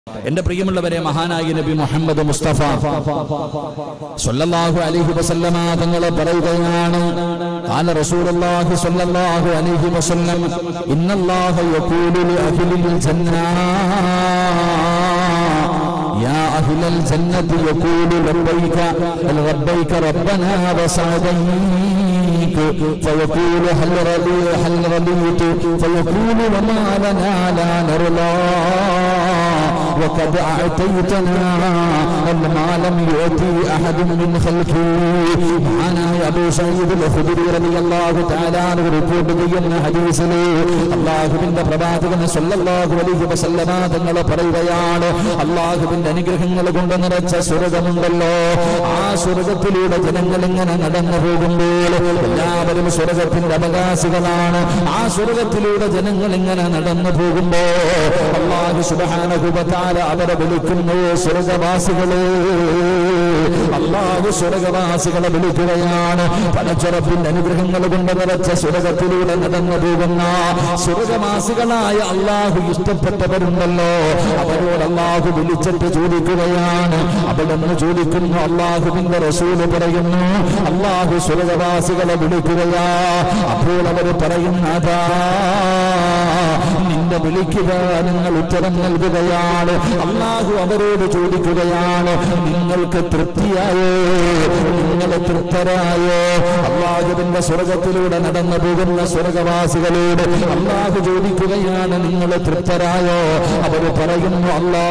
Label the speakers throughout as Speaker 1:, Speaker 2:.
Speaker 1: എന്റെ പ്രിയമുള്ളവരെ മഹാനായ നബി മുഹമ്മദ് മുസ്തഫ സല്ലല്ലാഹു അലൈഹി വസല്ലമ തങ്ങൾ പറയുകയാണ് قال رسول الله صلى الله عليه وسلم إن الله يقول لأهل الجنة يا أهل الجنة يقول لبيك لبيك ربنا وسعديك فيقول هل رضي هل رضيت فيقول وما لنا لا نرضى وقد أعطيتنا ما لم يؤتي أحد من خلقه മഹാനായ അബൂ സയ്യിദ് ഖുദരി റളിയല്ലാഹു തആല അൻഹു റിപ്പോർട്ട് ചെയ്യുന്ന ഹദീസിൽ അല്ലാഹുവിന്റെ പ്രവാചകൻ സല്ലല്ലാഹു അലൈഹി വസല്ലമ തങ്ങൾ പറയുകയാണ് അല്ലാഹുവിന്റെ അനുഗ്രഹങ്ങൾ കൊണ്ട് നിറച്ച സ്വർഗമുണ്ടല്ലോ ആ സ്വർഗത്തിലൂടെ ജനങ്ങൾ ഇങ്ങനെ നടന്നു പോകുമ്പോൾ എല്ലാവരും സ്വർഗത്തിന്റെ അവകാശികളാണ് ആ സ്വർഗത്തിലൂടെ ജനങ്ങൾ ഇങ്ങനെ നടന്നു പോകുമ്പോ അള്ളാഹു സുബ്ഹാനഹു വ തആല അവരെ വിളിക്കുന്നു സ്വർഗവാസികളെ അള്ളാഹു സ്വർഗവാസികളെ വിളിക്കുകയാണ് പടച്ചുറപ്പിന്റെ അനുഗ്രഹങ്ങൾ കൊണ്ട് നിറച്ച സ്വർഗത്തിലൂടെ നടന്നു പോകുന്ന സ്വർഗവാസികളായ അള്ളാഹു ഇഷ്ടപ്പെട്ടവരുണ്ടല്ലോ അവരോട് അള്ളാഹു വിളിച്ചിട്ട് ചോദിക്കുകയാണ് അവിടെ നിന്ന് ചോദിക്കുന്നു അള്ളാഹുവിന്റെ റസൂല് പറയുന്നു അള്ളാഹു സ്വർഗവാസികളെ വിളിക്കുകയാ അപ്പോൾ അവർ പറയുന്നതാ നിന്റെ വിളിക്കുക നിങ്ങൾ ഉത്തരം നൽകുകയാണ് അള്ളാഹു അവരോട് ചോദിക്കുകയാണ് നിങ്ങൾക്ക് തൃപ്തിയായോ നിങ്ങൾ തൃപ്തരായോ അള്ളാഹുവിന്റെ സ്വർഗത്തിലൂടെ നടന്നു പോകുന്ന സ്വർഗവാസികളോട് അള്ളാഹു ചോദിക്കുകയാണ് നിങ്ങൾ തൃപ്തരായോ അവർ പറയുന്നു അല്ലാ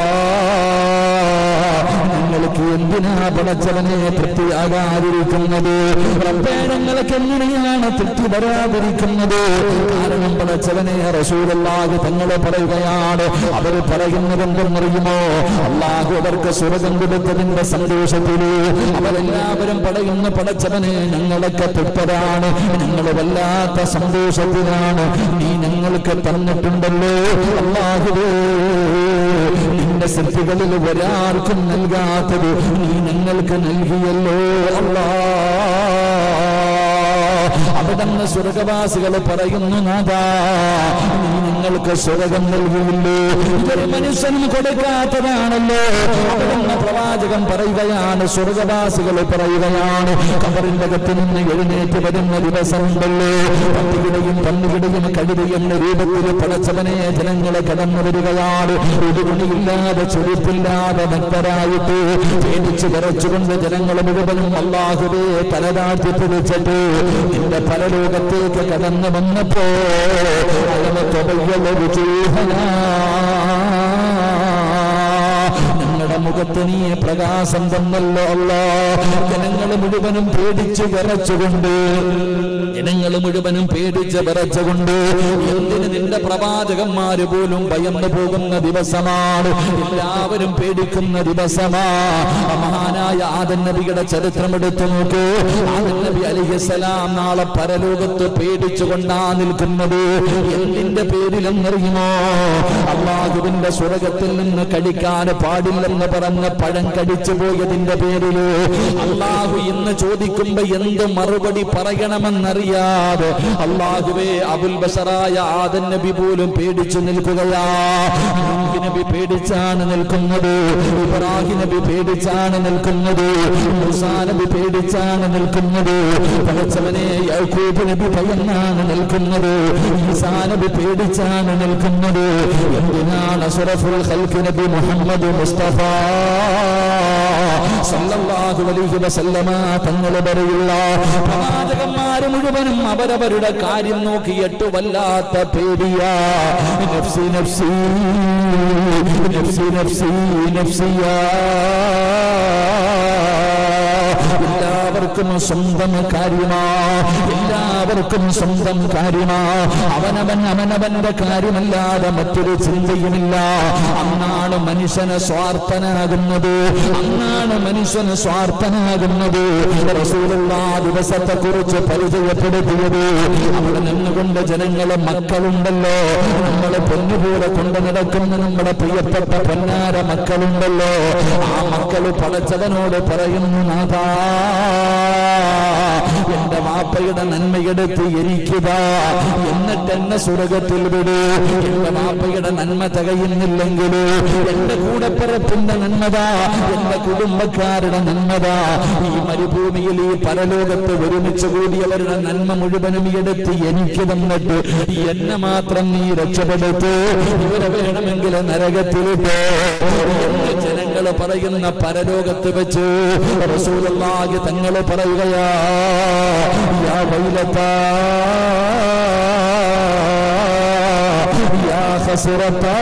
Speaker 1: നിങ്ങൾക്ക് എന്തിനാ പടച്ചവനെ തൃപ്തിയാകാതിരിക്കുന്നത് റബ്ബേ ഞങ്ങൾക്ക് എങ്ങനെയാണ് തൃപ്തി വരാതിരിക്കുന്നത് കാരണം പടച്ചവനെ റസൂലല്ലാഹു തങ്ങളെ പറയുകയാണ് അവർ പറയുന്നത് എന്തെന്നറിയുമോ അള്ളാഹു അവർക്ക് സ്വർഗം കൊടുത്തതിന്റെ സന്തോഷത്തില് അവരെല്ലാവരും പറയുന്ന പടച്ചവനെ ഞങ്ങളൊക്കെ തൃപ്തരാണ് ഞങ്ങൾ വല്ലാത്ത സന്തോഷത്തിലാണ് നീ ഞങ്ങൾക്ക് തന്നിട്ടുണ്ടല്ലോ അള്ളാഹുവേ നിന്റെ സൃഷ്ടികളിൽ ഒരാൾക്കും നൽകാത്തത് നീ ഞങ്ങൾക്ക് നൽകിയല്ലോ അല്ലാ അവിടുന്ന് സ്വർഗവാസികൾ പറയുന്നു നാഥാ നീ ഞങ്ങൾക്ക് സ്വർഗം നൽകിയില്ലേ ഇതൊരു മനുഷ്യനും കൊടുക്കാത്തതാണല്ലോ അവിടുന്ന് പ്രവാചകൻ പറയുകയാണ് സ്വർഗവാസികൾ പറയുകയാണ് കബറിന്റെ അകത്ത് നിന്ന് എഴുന്നേറ്റ് വരുന്ന ദിവസമുണ്ടല്ലോ പട്ടികിടയും പന്നുകിടയും കഴുതയും രൂപത്തിൽ പടച്ചവനെ ജനങ്ങളെ കടന്നു വരികയാണ് ഒരു തുണിയില്ലാതെ ചുരുപ്പില്ലാതെ ഭക്തരായിട്ട് പേടിച്ച് വിറച്ചുകൊണ്ട് ജനങ്ങൾ മുഴുവനും അള്ളാഹുവേ തലതാഴ്ത്തി പിടിച്ചിട്ട് നിന്റെ പരലോകത്തേക്ക് കടന്നു വന്നപ്പോ ഞങ്ങളുടെ മുഖത്ത് നീ പ്രകാശം തന്നല്ലോ അല്ലോ ജനങ്ങൾ മുഴുവനും പേടിച്ച് വിറച്ചുകൊണ്ട് ജനങ്ങൾ മുഴുവനും പേടിച്ച് വിറച്ചുകൊണ്ട് എന്തിന് നിന്റെ പ്രവാചകന്മാര് പോലും ഭയന്നു പോകുന്ന ദിവസമാണ് എല്ലാവരും പേടിക്കുന്ന ദിവസമാ മഹാനായ ആദൻ നബിയുടെ ചരിത്രം എടുത്തു നോക്കൂ ആദൻ നബി അലിഹിസലാം നാളെ പരലോകത്ത് പേടിച്ചുകൊണ്ടാ നിൽക്കുന്നത് എന്തിന്റെ പേരിലെന്നറിയുമോ അള്ളാഹുവിന്റെ സ്വർഗത്തിൽ നിന്ന് കഴിക്കാൻ പാടില്ലെന്ന് പറഞ്ഞ പഴം കടിച്ചു പോയതിന്റെ പേരില് അള്ളാഹു ഇന്ന് ചോദിക്കുമ്പോ എന്ത് മറുപടി പറയണമെന്നറിയാതെ അള്ളാഹുവേ അബുൽ ബസറായ ആദൻ നബി പോലും പേടിച്ചു നിൽക്കുകയാ നൂഹ് നബി പേടിച്ചാണ് നിൽക്കുന്നത് ഇബ്രാഹിം നബി പേടിച്ചാണ് നിൽക്കുന്നത് മൂസാ നബി പേടിച്ചാണ് നിൽക്കുന്നത് പടച്ചവനെ യാക്കൂബ് നബി ഭയന്നാണ് നിൽക്കുന്നത് ഈസാ നബി പേടിച്ചാണ് നിൽക്കുന്നത് എന്തിനാണ് അഷറഫുൽ ഖൽഖ് നബി മുഹമ്മദ് മുസ്തഫ സല്ലല്ലാഹു അലൈഹി വസല്ലമ തങ്ങൾ പറയുള്ള പ്രവാചകന്മാര് മുഴുവനും അവരവരുടെ കാര്യം നോക്കിയിട്ട് വല്ലാത്ത പേടിയാ നഫ്സി നഫ്സി നഫ്സി നഫ്സി നഫ്സിയാ എല്ലാവർക്കും സ്വന്തം കാര്യമാ എല്ലാവർക്കും സ്വന്തം കാര്യമാ അവനവൻ അവനവന്റെ കാര്യമല്ലാതെ മറ്റൊരു ചിന്തയുമില്ല അന്നാണ് മനുഷ്യന് സ്വാർത്ഥനാകുന്നത് അന്നാണ് മനുഷ്യന് സ്വാർത്ഥനാകുന്നത് റസൂലുള്ള ദിവസത്തെ കുറിച്ച് പരിചയപ്പെടുത്തിയത് അവിടെ നിന്നുകൊണ്ട് ജനങ്ങളെ മക്കളുണ്ടല്ലോ നമ്മളെ പൊന്നുപോലെ കൊണ്ടു നടക്കുന്ന നമ്മുടെ പ്രിയപ്പെട്ട പൊന്നാര മക്കളുണ്ടല്ലോ ആ മക്കള് പടച്ചവനോട് പറയുന്നു നാഥാ എന്റെ വാപ്പയുടെ നന്മയെടുത്ത് എരിക്കുക എന്നിട്ട് എന്നെ സ്വർഗത്തിൽ വിടൂ എന്റെ വാപ്പയുടെ നന്മ തികയുന്നില്ലെങ്കിൽ എന്റെ കൂടപ്പിറപ്പിന്റെ നന്മതാ എന്റെ കുടുംബക്കാരുടെ നന്മതാ ഈ മരുഭൂമിയിൽ ഈ പരലോകത്ത് ഒരുമിച്ച് കൂടിയവരുടെ നന്മ മുഴുവനും എടുത്ത് എനിക്ക് തന്നിട്ട് എന്നെ മാത്രം നീ രക്ഷപ്പെടുത്തു ഇവരെ വേണമെങ്കിൽ നരകത്തിലിട്ട് എന്ന് ജനങ്ങൾ പറയുന്ന പരലോകത്ത് വെച്ച് റസൂലുള്ളാഹി തങ്ങൾ പറയുകയാ യാ വൈലത്താ യാ ഹസ്രത്താ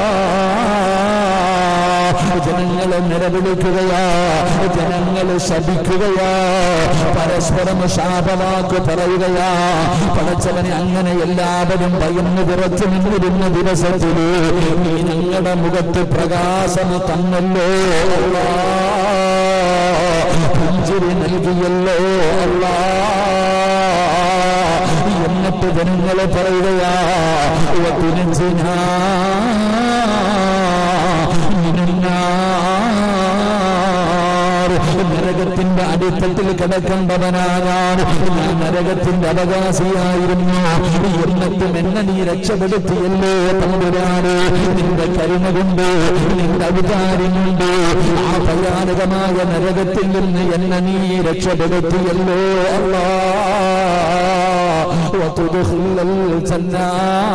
Speaker 1: ജനങ്ങളെ നിലവിളിക്കുകയാ ജനങ്ങൾ ശപിക്കുകയാ പരസ്പരം ശാപവാക്ക് പറയുകയാ പടച്ചവനെ അങ്ങനെ എല്ലാവരും ഭയന്ന് വിറച്ചു നിന്നിരുന്ന ദിവസത്തിൽ നീ ഞങ്ങളുടെ മുഖത്ത് പ്രകാശം തന്നല്ലോ അല്ലാ. പുഞ്ചിരി നൽകിയല്ലോ അല്ലാ എന്നിട്ട് ജനങ്ങളെ പറയുകയാ "വതുനജ്ജിനാ മിനന്നാർ." നരകത്തിന്റെ അടിത്തട്ടിൽ കിടക്കേണ്ടവനാ ഞാൻ ഞാൻ നരകത്തിന്റെ അവകാശിയായിരുന്നു എന്നിട്ടും എന്നെ നീ രക്ഷപ്പെടുത്തിയല്ലോ തമ്പുരാന് നിന്റെ കരുണ കൊണ്ട് നിന്റെ അധികാരം കൊണ്ട് ആ ഭയാനകമായ നരകത്തിൽ നിന്ന് എന്നെ നീ രക്ഷപ്പെടുത്തിയല്ലോ അല്ലാ وتدخل الجنة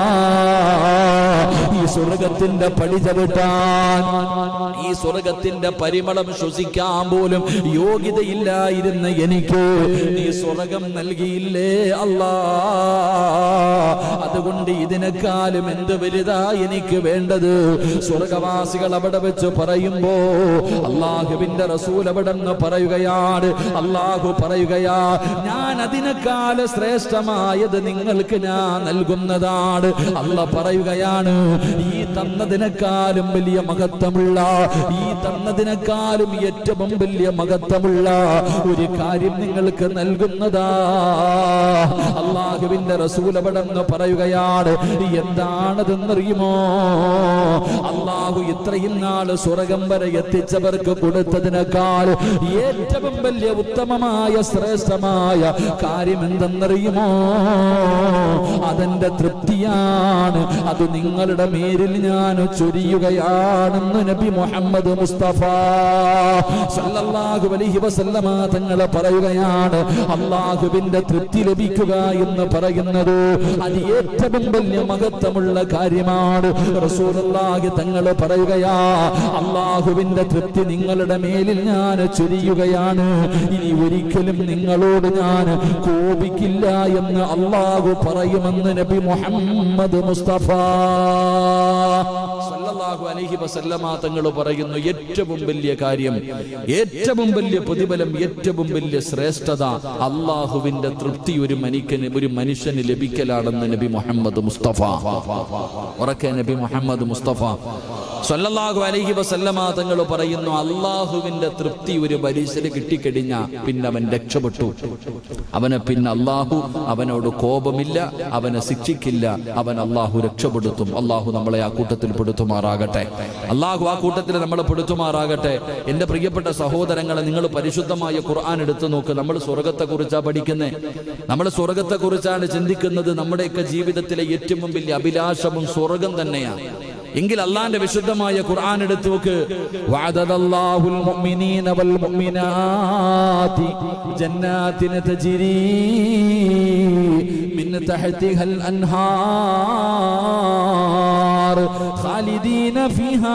Speaker 1: ഈ സ്വർഗത്തിന്റെ പടി ചവിട്ടാൻ ഈ സ്വർഗത്തിന്റെ പരിമളം ശ്വസിക്കാൻ പോലും യോഗ്യതയില്ലായിരുന്ന എനിക്ക് നീ സ്വർഗം നൽകിയില്ലേ അല്ലാ അതുകൊണ്ട് ഇതിനേക്കാളും എന്ത് വലുതാ എനിക്ക് വേണ്ടത് സ്വർഗവാസികൾ അവിടെ വെച്ച് പറയുമ്പോ അള്ളാഹുവിന്റെ റസൂൽ അവിടെ നിന്ന് പറയുകയാണ് അള്ളാഹു പറയുകയാ ഞാൻ അതിനേക്കാൾ ശ്രേഷ്ഠമായത് നിങ്ങൾക്ക് ഞാൻ നൽകുന്നതാണ് അല്ല പറയുകയാണ് ഈ തന്നതിനേക്കാളും വലിയ മഹത്വമുള്ള ഈ തന്നതിനേക്കാളും ഏറ്റവും വലിയ മഹത്വമുള്ള ഒരു കാര്യം നിങ്ങൾക്ക് നൽകുന്നതാ അള്ളാഹുവിന്റെ റസൂൽ അവിടെ നിന്ന് പറയുകയാണ് എന്താണതെന്നറിയുമോ അള്ളാഹു ഇത്രയും നാള് സ്വർഗം വരെ എത്തിച്ചവർക്ക് കൊടുത്തതിനേക്കാൾ ഏറ്റവും വലിയ ഉത്തമമായ ശ്രേഷ്ഠമായ കാര്യം എന്തെന്നറിയുമോ അതെന്റെ തൃപ്തിയാണ് അത് നിങ്ങളുടെ മേലിൽ ഞാൻ ചൊരിയുകയാണെന്ന് നബി മുഹമ്മദ് മുസ്തഫ സല്ലല്ലാഹു അലൈഹി വസല്ലമ തങ്ങൾ പറയുകയാണ് അള്ളാഹുവിന്റെ തൃപ്തി ലഭിക്കുക എന്ന് പറയുന്നത് അത് ഏറ്റവും വലിയ മഹത്വമുള്ള കാര്യമാണ് റസൂലുള്ളാഹി തങ്ങൾ പറയുകയാ അള്ളാഹുവിന്റെ തൃപ്തി നിങ്ങളുടെ മേലിൽ ഞാൻ ചൊരിയുകയാണ് ഇനി ഒരിക്കലും നിങ്ങളോട് ഞാൻ കോപിക്കില്ല എന്ന് അള്ളാഹു പറയുമെന്ന് നബി മുഹമ്മദ് മുസ്തഫ സല്ലല്ലാഹു അലൈഹി വസല്ലമ തങ്ങൾ പറയുന്നു ഏറ്റവും വലിയ കാര്യം ഏറ്റവും വലിയ പ്രതിഫലം ഏറ്റവും വലിയ ശ്രേഷ്ഠത അള്ളാഹുവിന്റെ തൃപ്തി ഒരു മനുഷ്യന് ഒരു മനുഷ്യന് ലഭിക്കലാണെന്ന് നബി മുഹമ്മദ് മുസ്തഫ ഉറക്കെ നബി മുഹമ്മദ് മുസ്തഫ സല്ലല്ലാഹു അലൈഹി വസല്ലമ തങ്ങൾ പറയുന്നു അള്ളാഹുവിന്റെ തൃപ്തി ഒരു മനുഷ്യന് കിട്ടിക്കഴിഞ്ഞ പിന്നെ അവൻ രക്ഷപ്പെട്ടു അവനെ പിന്നെ അള്ളാഹു അവനോട് കോപമില്ല അവനെ ശിക്ഷിക്കില്ല അവൻ അള്ളാഹു രക്ഷപ്പെടുത്തും അള്ളാഹു നമ്മളെ ആ കൂട്ടത്തിൽ പെടുത്തുമാറാകട്ടെ അള്ളാഹു ആ കൂട്ടത്തിൽ നമ്മളെ പെടുത്തുമാറാകട്ടെ എന്റെ പ്രിയപ്പെട്ട സഹോദരങ്ങളെ നിങ്ങൾ പരിശുദ്ധമായ ഖുർആൻ എടുത്തു നോക്ക് നമ്മൾ സ്വർഗത്തെ കുറിച്ചാ പഠിക്കുന്നത് നമ്മൾ സ്വർഗത്തെ കുറിച്ചാണ് ചിന്തിക്കുന്നത് നമ്മുടെയൊക്കെ ജീവിതത്തിലെ ഏറ്റവും വലിയ അഭിലാഷവും സ്വർഗം തന്നെയാണ് എങ്കിൽ അള്ളാന്റെ വിശുദ്ധമായ ഖുർആൻ എടുത്തു നോക്ക് വഅദല്ലാഹുൽ മുഅ്മിനീന വൽ മുഅ്മിനാതി ജന്നാത്തിന തജ്രി മിൻ തഹ്തിഹൽ അൻഹാർ ഖാലിദീന ഫീഹാ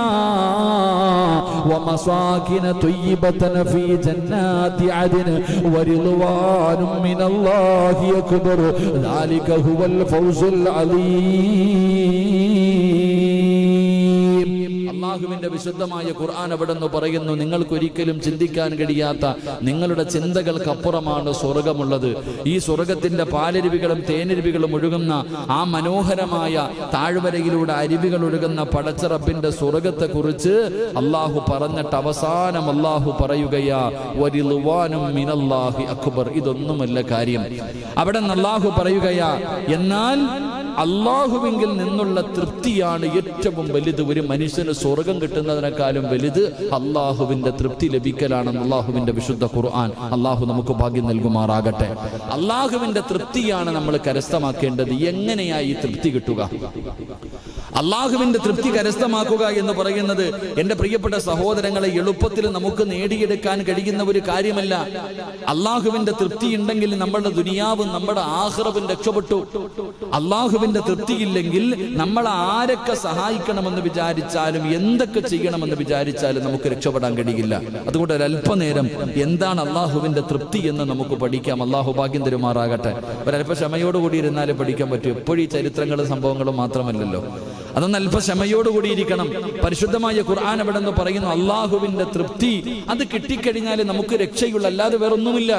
Speaker 1: ومساكن طيبة في جنات عدن ورضوان من الله أكبر ذلك هو الفوز العظيم അള്ളാഹുവിന്റെ വിശുദ്ധമായ ഖുർആൻ അവിടെ നിന്ന് പറയുന്നു നിങ്ങൾക്ക് ഒരിക്കലും ചിന്തിക്കാൻ കഴിയാത്ത നിങ്ങളുടെ ചിന്തകൾക്കപ്പുറമാണ് സ്വർഗമുള്ളത് ഈ സ്വർഗത്തിന്റെ പാലരുവികളും തേനരുവികളും ഒഴുകുന്ന ആ മനോഹരമായ താഴ്വരയിലൂടെ അരുവികൾ ഒഴുകുന്ന പടച്ചറപ്പിന്റെ സ്വർഗത്തെ കുറിച്ച് അള്ളാഹു പറഞ്ഞിട്ട് അവസാനം അള്ളാഹു പറയുകയാ വരിളുവാനും മിനല്ലാഹി അക്ബർ ഇതൊന്നുമല്ല കാര്യം അവിടെ നിന്ന് അള്ളാഹു പറയുകയാ എന്നാൽ അള്ളാഹുവിങ്കിൽ നിന്നുള്ള തൃപ്തിയാണ് ഏറ്റവും വലുത് ഒരു മനുഷ്യന് സ്വർഗം കിട്ടുന്നതിനേക്കാളും വലുത് അള്ളാഹുവിന്റെ തൃപ്തി ലഭിക്കലാണെന്ന് അള്ളാഹുവിന്റെ വിശുദ്ധ ഖുർആൻ അള്ളാഹു നമുക്ക് ഭാഗ്യം നൽകുമാറാകട്ടെ അള്ളാഹുവിന്റെ തൃപ്തിയാണ് നമ്മൾ കരസ്ഥമാക്കേണ്ടത് എങ്ങനെയാ ഈ തൃപ്തി കിട്ടുക അള്ളാഹുവിന്റെ തൃപ്തി കരസ്ഥമാക്കുക എന്ന് പറയുന്നത് എന്റെ പ്രിയപ്പെട്ട സഹോദരങ്ങളെ എളുപ്പത്തിൽ നമുക്ക് നേടിയെടുക്കാൻ കഴിയുന്ന ഒരു കാര്യമല്ല അള്ളാഹുവിന്റെ തൃപ്തി ഉണ്ടെങ്കിൽ നമ്മുടെ ദുനിയാവും നമ്മുടെ ആഹ്റവും രക്ഷപ്പെട്ടു അള്ളാഹുവിന്റെ തൃപ്തിയില്ലെങ്കിൽ നമ്മൾ ആരൊക്കെ സഹായിക്കണമെന്ന് വിചാരിച്ചാലും എന്തൊക്കെ ചെയ്യണമെന്ന് വിചാരിച്ചാലും നമുക്ക് രക്ഷപ്പെടാൻ കഴിയില്ല അതുകൊണ്ട് ഒരല്പനേരം എന്താണ് അള്ളാഹുവിന്റെ തൃപ്തി എന്ന് നമുക്ക് പഠിക്കാം അള്ളാഹു ഭാഗ്യം തരുമാറാകട്ടെ ഒരല്പ ക്ഷമയോടുകൂടി ഇരുന്നാലേ പഠിക്കാൻ പറ്റൂ എപ്പോഴും ഈ ചരിത്രങ്ങളും സംഭവങ്ങളും മാത്രമല്ലല്ലോ അതൊന്ന് അല്പ ക്ഷമയോടുകൂടി ഇരിക്കണം പരിശുദ്ധമായ ഖുർആൻ അവിടെ നിന്ന് പറയുന്നു അള്ളാഹുവിന്റെ തൃപ്തി അത് കിട്ടിക്കഴിഞ്ഞാൽ നമുക്ക് രക്ഷയുള്ള അല്ലാതെ വേറൊന്നുമില്ല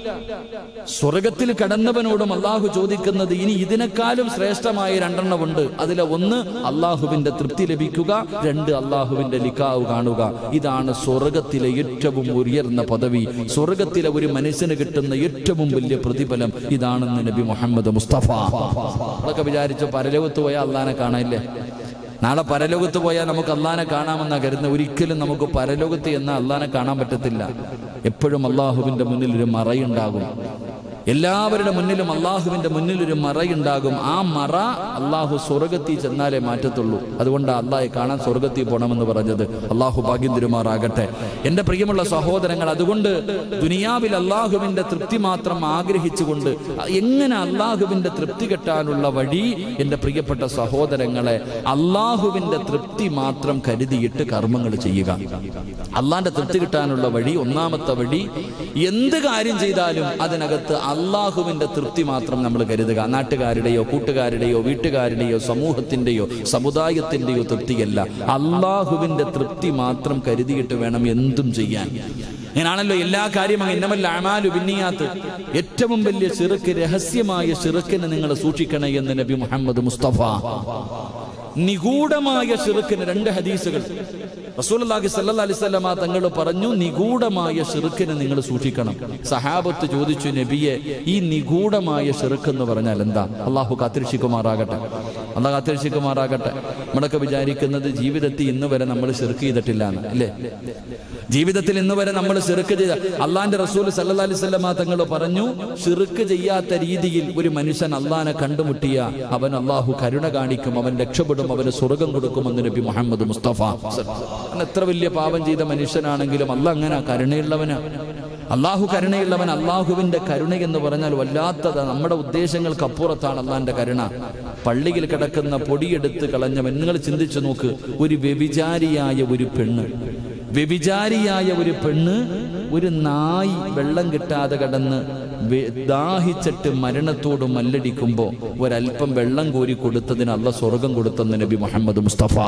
Speaker 1: സ്വർഗത്തിൽ കടന്നവനോടും അള്ളാഹു ചോദിക്കുന്നത് ഇനി ഇതിനേക്കാളും ശ്രേഷ്ഠമായ രണ്ടെണ്ണമുണ്ട് അതിലെ ഒന്ന് അള്ളാഹുവിന്റെ തൃപ്തി ലഭിക്കുക രണ്ട് അള്ളാഹുവിന്റെ ലിക്കാവ് കാണുക ഇതാണ് സ്വർഗത്തിലെ ഏറ്റവും ഉയർന്ന പദവി സ്വർഗത്തിലെ ഒരു മനുഷ്യന് കിട്ടുന്ന ഏറ്റവും വലിയ പ്രതിഫലം ഇതാണെന്ന് നബി മുഹമ്മദ് മുസ്തഫ അതൊക്കെ വിചാരിച്ചു പരലോകത്ത് പോയാൽ അള്ളാനെ കാണാനില്ലേ നാളെ പരലോകത്ത് പോയാൽ നമുക്ക് അള്ളാനെ കാണാമെന്നാ കരുതുന്നത് ഒരിക്കലും നമുക്ക് പരലോകത്ത് എന്ന അള്ളാനെ കാണാൻ പറ്റത്തില്ല എപ്പോഴും അള്ളാഹുവിന്റെ മുന്നിൽ ഒരു മറയുണ്ടാകും എല്ലാവരുടെ മുന്നിലും അള്ളാഹുവിന്റെ മുന്നിൽ ഒരു മറയുണ്ടാകും ആ മറ അള്ളാഹു സ്വർഗത്തിൽ ചെന്നാലേ മാറ്റത്തുള്ളൂ അതുകൊണ്ട് അള്ളാഹെ കാണാൻ സ്വർഗത്തിൽ പോകണമെന്ന് പറഞ്ഞത് അള്ളാഹു ഭാഗ്യം തിരുമാറാകട്ടെ എന്റെ പ്രിയമുള്ള സഹോദരങ്ങൾ അതുകൊണ്ട് ദുനിയാവിൽ അള്ളാഹുവിന്റെ തൃപ്തി മാത്രം ആഗ്രഹിച്ചുകൊണ്ട് എങ്ങനെ അള്ളാഹുവിന്റെ തൃപ്തി കിട്ടാനുള്ള വഴി എന്റെ പ്രിയപ്പെട്ട സഹോദരങ്ങളെ അള്ളാഹുവിന്റെ തൃപ്തി മാത്രം കരുതിയിട്ട് കർമ്മങ്ങൾ ചെയ്യുക അള്ളാന്റെ തൃപ്തി കിട്ടാനുള്ള വഴി ഒന്നാമത്തെ വഴി എന്ത് കാര്യം ചെയ്താലും അതിനകത്ത് അള്ളാഹുവിന്റെ തൃപ്തി മാത്രം നമ്മൾ കരുതുക നാട്ടുകാരുടെയോ കൂട്ടുകാരുടെയോ വീട്ടുകാരുടെയോ സമൂഹത്തിന്റെയോ സമുദായത്തിന്റെയോ തൃപ്തിയല്ല അള്ളാഹുവിന്റെ തൃപ്തി മാത്രം കരുതിയിട്ട് വേണം എന്തും ചെയ്യാൻ അങ്ങനാണല്ലോ എല്ലാ കാര്യവും എന്നമല്ല അമാലു ബിന്നിയാത്ത് ഏറ്റവും വലിയ ചെറുക്ക് രഹസ്യമായ ചെറുക്കിനെ നിങ്ങൾ സൂക്ഷിക്കണേ എന്ന് നബി മുഹമ്മദ് മുസ്തഫ നിഗൂഢമായ ഷിറുക്കിന് രണ്ട് ഹദീസുകൾ റസൂലുള്ളാഹി സ്വല്ലല്ലാഹി അലൈഹി വസല്ലമ തങ്ങൾ പറഞ്ഞു നിഗൂഢമായ ഷിറുക്കിനെ നിങ്ങൾ സൂക്ഷിക്കണം സഹാബത്ത് ചോദിച്ചു നബിയെ ഈ നിഗൂഢമായ ഷിറുക്ക് എന്ന് പറഞ്ഞാൽ എന്താ അള്ളാഹു കാത്തിരക്ഷിക്കുമാറാകട്ടെ അള്ളാഹ് കാത്തിരക്ഷിക്കുമാറാകട്ടെ നമ്മളൊക്കെ വിചാരിക്കുന്നത് ജീവിതത്തിൽ ഇന്ന് വരെ നമ്മൾ ഷിർക്ക് ചെയ്തിട്ടില്ല എന്ന് അല്ലേ ജീവിതത്തിൽ ഇന്ന് വരെ നമ്മൾ ഷിർക്ക് ചെയ്ത അള്ളാന്റെ റസൂൽ സല്ലല്ലാഹി അലൈഹി വസല്ലമ തങ്ങൾ പറഞ്ഞു ഷിർക്ക് ചെയ്യാത്ത രീതിയിൽ ഒരു മനുഷ്യൻ അള്ളാനെ കണ്ടുമുട്ടിയ അവൻ അള്ളാഹു കരുണ കാണിക്കും അവൻ രക്ഷപ്പെടും അവന് സ്വർഗം കൊടുക്കുമെന്ന് നബി മുഹമ്മദ് മുസ്തഫ അവൻ എത്ര വലിയ പാപം ചെയ്ത മനുഷ്യനാണെങ്കിലും അല്ല അങ്ങനെ കരുണയുള്ളവനാ അള്ളാഹു കരുണയുള്ളവൻ അള്ളാഹുവിന്റെ കരുണ എന്ന് പറഞ്ഞാൽ വല്ലാത്തത് നമ്മുടെ ഉദ്ദേശങ്ങൾക്ക് അപ്പുറത്താണ് അള്ളാന്റെ കരുണ പള്ളിയിൽ കിടക്കുന്ന പൊടിയെടുത്ത് കളഞ്ഞവൻ നിങ്ങൾ ചിന്തിച്ചു നോക്ക് ഒരു വ്യഭിചാരിയായ ഒരു പെണ്ണ് വ്യഭിചാരിയായ ഒരു പെണ്ണ് ഒരു നായി വെള്ളം കിട്ടാതെ കിടന്ന് വെ- ദാഹിച്ചിട്ട് മരണത്തോട് മല്ലടിക്കുമ്പോ ഒരല്പം വെള്ളം കോരി കൊടുത്തതിന് അല്ല സ്വർഗം കൊടുത്തെന്ന് നബി മുഹമ്മദ് മുസ്തഫ